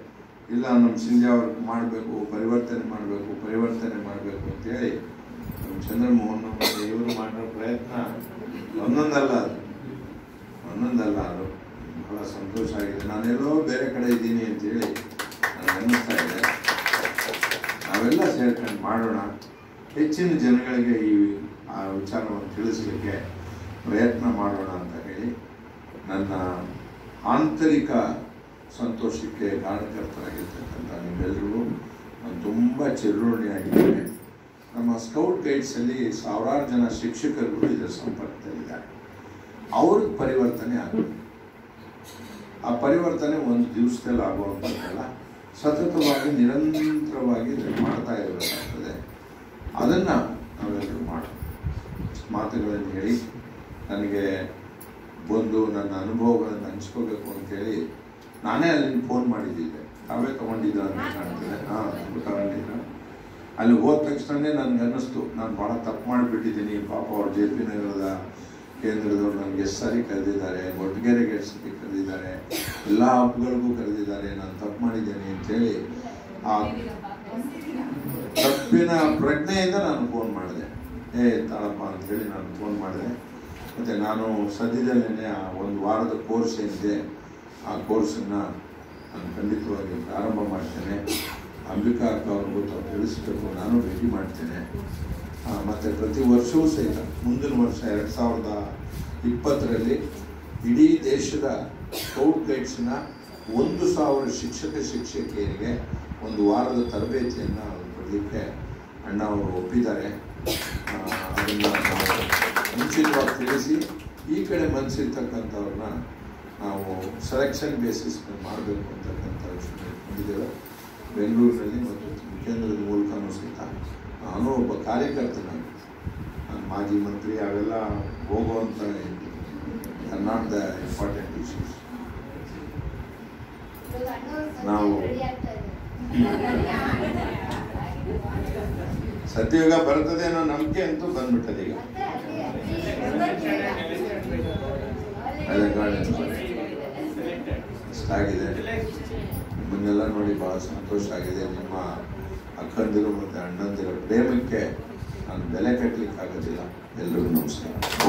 ಇಲ್ಲ ನಮ್ಮ ಸಿಂಧ್ಯಾ ಅವ್ರಿಗೆ ಮಾಡಬೇಕು ಪರಿವರ್ತನೆ ಮಾಡಬೇಕು ಪರಿವರ್ತನೆ ಮಾಡಬೇಕು ಅಂತೇಳಿ ನಮ್ಮ ಚಂದ್ರಮೋಹನ್ ಮತ್ತು ಇವರು ಮಾಡಿರೋ ಪ್ರಯತ್ನ ಒಂದೊಂದಲ್ಲ ಅದು ಒಂದೊಂದಲ್ಲ ಅದು ಬಹಳ ಸಂತೋಷ ಆಗಿದೆ ನಾನೆಲ್ಲೋ ಬೇರೆ ಕಡೆ ಇದ್ದೀನಿ ಅಂತೇಳಿ ನನಗೆ ಅನ್ನಿಸ್ತಾ ಇದೆ ನಾವೆಲ್ಲ ಸೇರ್ಕೊಂಡು ಮಾಡೋಣ ಹೆಚ್ಚಿನ ಜನಗಳಿಗೆ ಈ ಆ ವಿಚಾರವನ್ನು ತಿಳಿಸಲಿಕ್ಕೆ ಪ್ರಯತ್ನ ಮಾಡೋಣ ಅಂತ ಹೇಳಿ ನನ್ನ ಆಂತರಿಕ ಸಂತೋಷಕ್ಕೆ ಕಾರಣಕರ್ತರಾಗಿರ್ತಕ್ಕಂಥ ನಿಮ್ಮೆಲ್ಲರಿಗೂ ನಾನು ತುಂಬ ಚಿರಋಣಿಯಾಗಿದ್ದೇನೆ ನಮ್ಮ ಸ್ಕೌಟ್ ಗೈಡ್ಸಲ್ಲಿ ಸಾವಿರಾರು ಜನ ಶಿಕ್ಷಕರುಗಳು ಇದರ ಸಂಪರ್ಕದಲ್ಲಿದ್ದಾರೆ ಅವ್ರಿಗೆ ಪರಿವರ್ತನೆ ಆಗಬೇಕು ಆ ಪರಿವರ್ತನೆ ಒಂದು ದಿವಸದಲ್ಲಿ ಆಗುವಂಥದ್ದಲ್ಲ ಸತತವಾಗಿ ನಿರಂತರವಾಗಿ ಇದನ್ನು ಮಾಡ್ತಾ ಇರಬೇಕಾಗ್ತದೆ ಅದನ್ನು ನಾವೆಲ್ಲರೂ ಮಾಡೋಣ ಮಾತುಗಳನ್ನು ಹೇಳಿ ನನಗೆ ಬಂದು ನನ್ನ ಅನುಭವಗಳನ್ನು ಹಂಚ್ಕೋಬೇಕು ಅಂತೇಳಿ ನಾನೇ ಅಲ್ಲಿ ಫೋನ್ ಮಾಡಿದ್ದಿದ್ದೆ ತಾವೇ ತಗೊಂಡಿದ್ದ ಅಂತ ಕಾಣ್ತದೆ ಹಾಂ ತಗೊಂಡಿದ್ದ ಅಲ್ಲಿ ಹೋದ ತಕ್ಷಣನೇ ನನಗೆ ಅನ್ನಿಸ್ತು ನಾನು ಭಾಳ ತಪ್ಪು ಮಾಡಿಬಿಟ್ಟಿದ್ದೀನಿ ಪಾಪ ಅವ್ರು ಜೆ ಪಿ ನಗರದ ಕೇಂದ್ರದವ್ರು ನನಗೆ ಎಷ್ಟು ಸಾರಿ ಕರೆದಿದ್ದಾರೆ ಒಟ್ಟಿಗೆರೆಗೆ ಎಷ್ಟು ಸತಿ ಕರೆದಿದ್ದಾರೆ ಎಲ್ಲ ಹಬ್ಬಗಳಿಗೂ ಕರೆದಿದ್ದಾರೆ ನಾನು ತಪ್ಪು ಮಾಡಿದ್ದೇನೆ ಅಂತೇಳಿ ಆ ತಪ್ಪಿನ ಪ್ರಜ್ಞೆಯಿಂದ ನಾನು ಫೋನ್ ಮಾಡಿದೆ ಏ ತಾಳಪ್ಪ ಅಂತೇಳಿ ನಾನು ಫೋನ್ ಮಾಡಿದೆ ಮತ್ತು ನಾನು ಸದ್ಯದಲ್ಲೇ ಆ ಒಂದು ವಾರದ ಕೋರ್ಸ್ ಏನಿದೆ ಆ ಕೋರ್ಸನ್ನು ನಾನು ಖಂಡಿತವಾಗಿ ಪ್ರಾರಂಭ ಮಾಡ್ತೇನೆ ಅಂಬಿಕಾ ಅಕ್ಕ ಅವ್ರಿಗೂ ತಾವು ತಿಳಿಸ್ಬೇಕು ನಾನು ರೆಡಿ ಮಾಡ್ತೇನೆ ಆ, ಮತ್ತೆ ಪ್ರತಿ ವರ್ಷವೂ ಸಹಿತ ಮುಂದಿನ ವರ್ಷ ಎರಡು ಸಾವಿರದ ಇಪ್ಪತ್ತರಲ್ಲಿ ಇಡೀ ದೇಶದ ಸ್ಕೌಟ್ ಗೈಡ್ಸ್ನ ಒಂದು ಸಾವಿರ ಶಿಕ್ಷಕ ಶಿಕ್ಷಕಿಯರಿಗೆ ಒಂದು ವಾರದ ತರಬೇತಿಯನ್ನು ಕೊಡಲಿಕ್ಕೆ ಅಣ್ಣ ಅವರು ಒಪ್ಪಿದ್ದಾರೆ ಆ, ಅದನ್ನು ನಾವು ಮುಂಚಿತವಾಗಿ ತಿಳಿಸಿ ಈ ಕಡೆ ಮನಸ್ಸಿರ್ತಕ್ಕಂಥವ್ರನ್ನ ನಾವು ಸೆಲೆಕ್ಷನ್ ಬೇಸಿಸ್ ಮೇಲೆ ಮಾಡಬೇಕು ಅಂತಕ್ಕಂಥ ವಿಷಯ ಹೊಂದಿದ್ದೇವೆ ಬೆಂಗಳೂರಿನಲ್ಲಿ ಮತ್ತು ಕೇಂದ್ರದ ಮೂಲಕನೂ ಸಹಿತ ನಾನು ಒಬ್ಬ ಕಾರ್ಯಕರ್ತನಾಗಿ ನಾನು ಮಾಜಿ ಮಂತ್ರಿ ಅವೆಲ್ಲ ಹೋಗುವಂಥ ನಾಟ್ ದ ಇಂಪಾರ್ಟೆಂಟ್ ಇಶ್ಯೂಸ್ ನಾವು- ಸತ್ಯಯುಗ ಬರ್ತದೆ ಅನ್ನೋ ನಂಬಿಕೆ ಅಂತೂ ಬಂದ್ಬಿಟ್ಟದೆ ಈಗ ಅದೇ ಗಾರ್ಡನ್ ಇಷ್ಟಾಗಿದೆ ನಿಮ್ಮನ್ನೆಲ್ಲ ನೋಡಿ ಬಹಳ ಸಂತೋಷ ಆಗಿದೆ ನಿಮ್ಮ ಅಕ್ಕಂದಿರು ಮತ್ತು ಅಣ್ಣಂದಿರ ಪ್ರೇಮಕ್ಕೆ ನಾನು ಬೆಲೆ ಕಟ್ಟಲಿಕ್ಕೆ ಆಗೋದಿಲ್ಲ ಎಲ್ರಿಗೂ ನಮಸ್ಕಾರ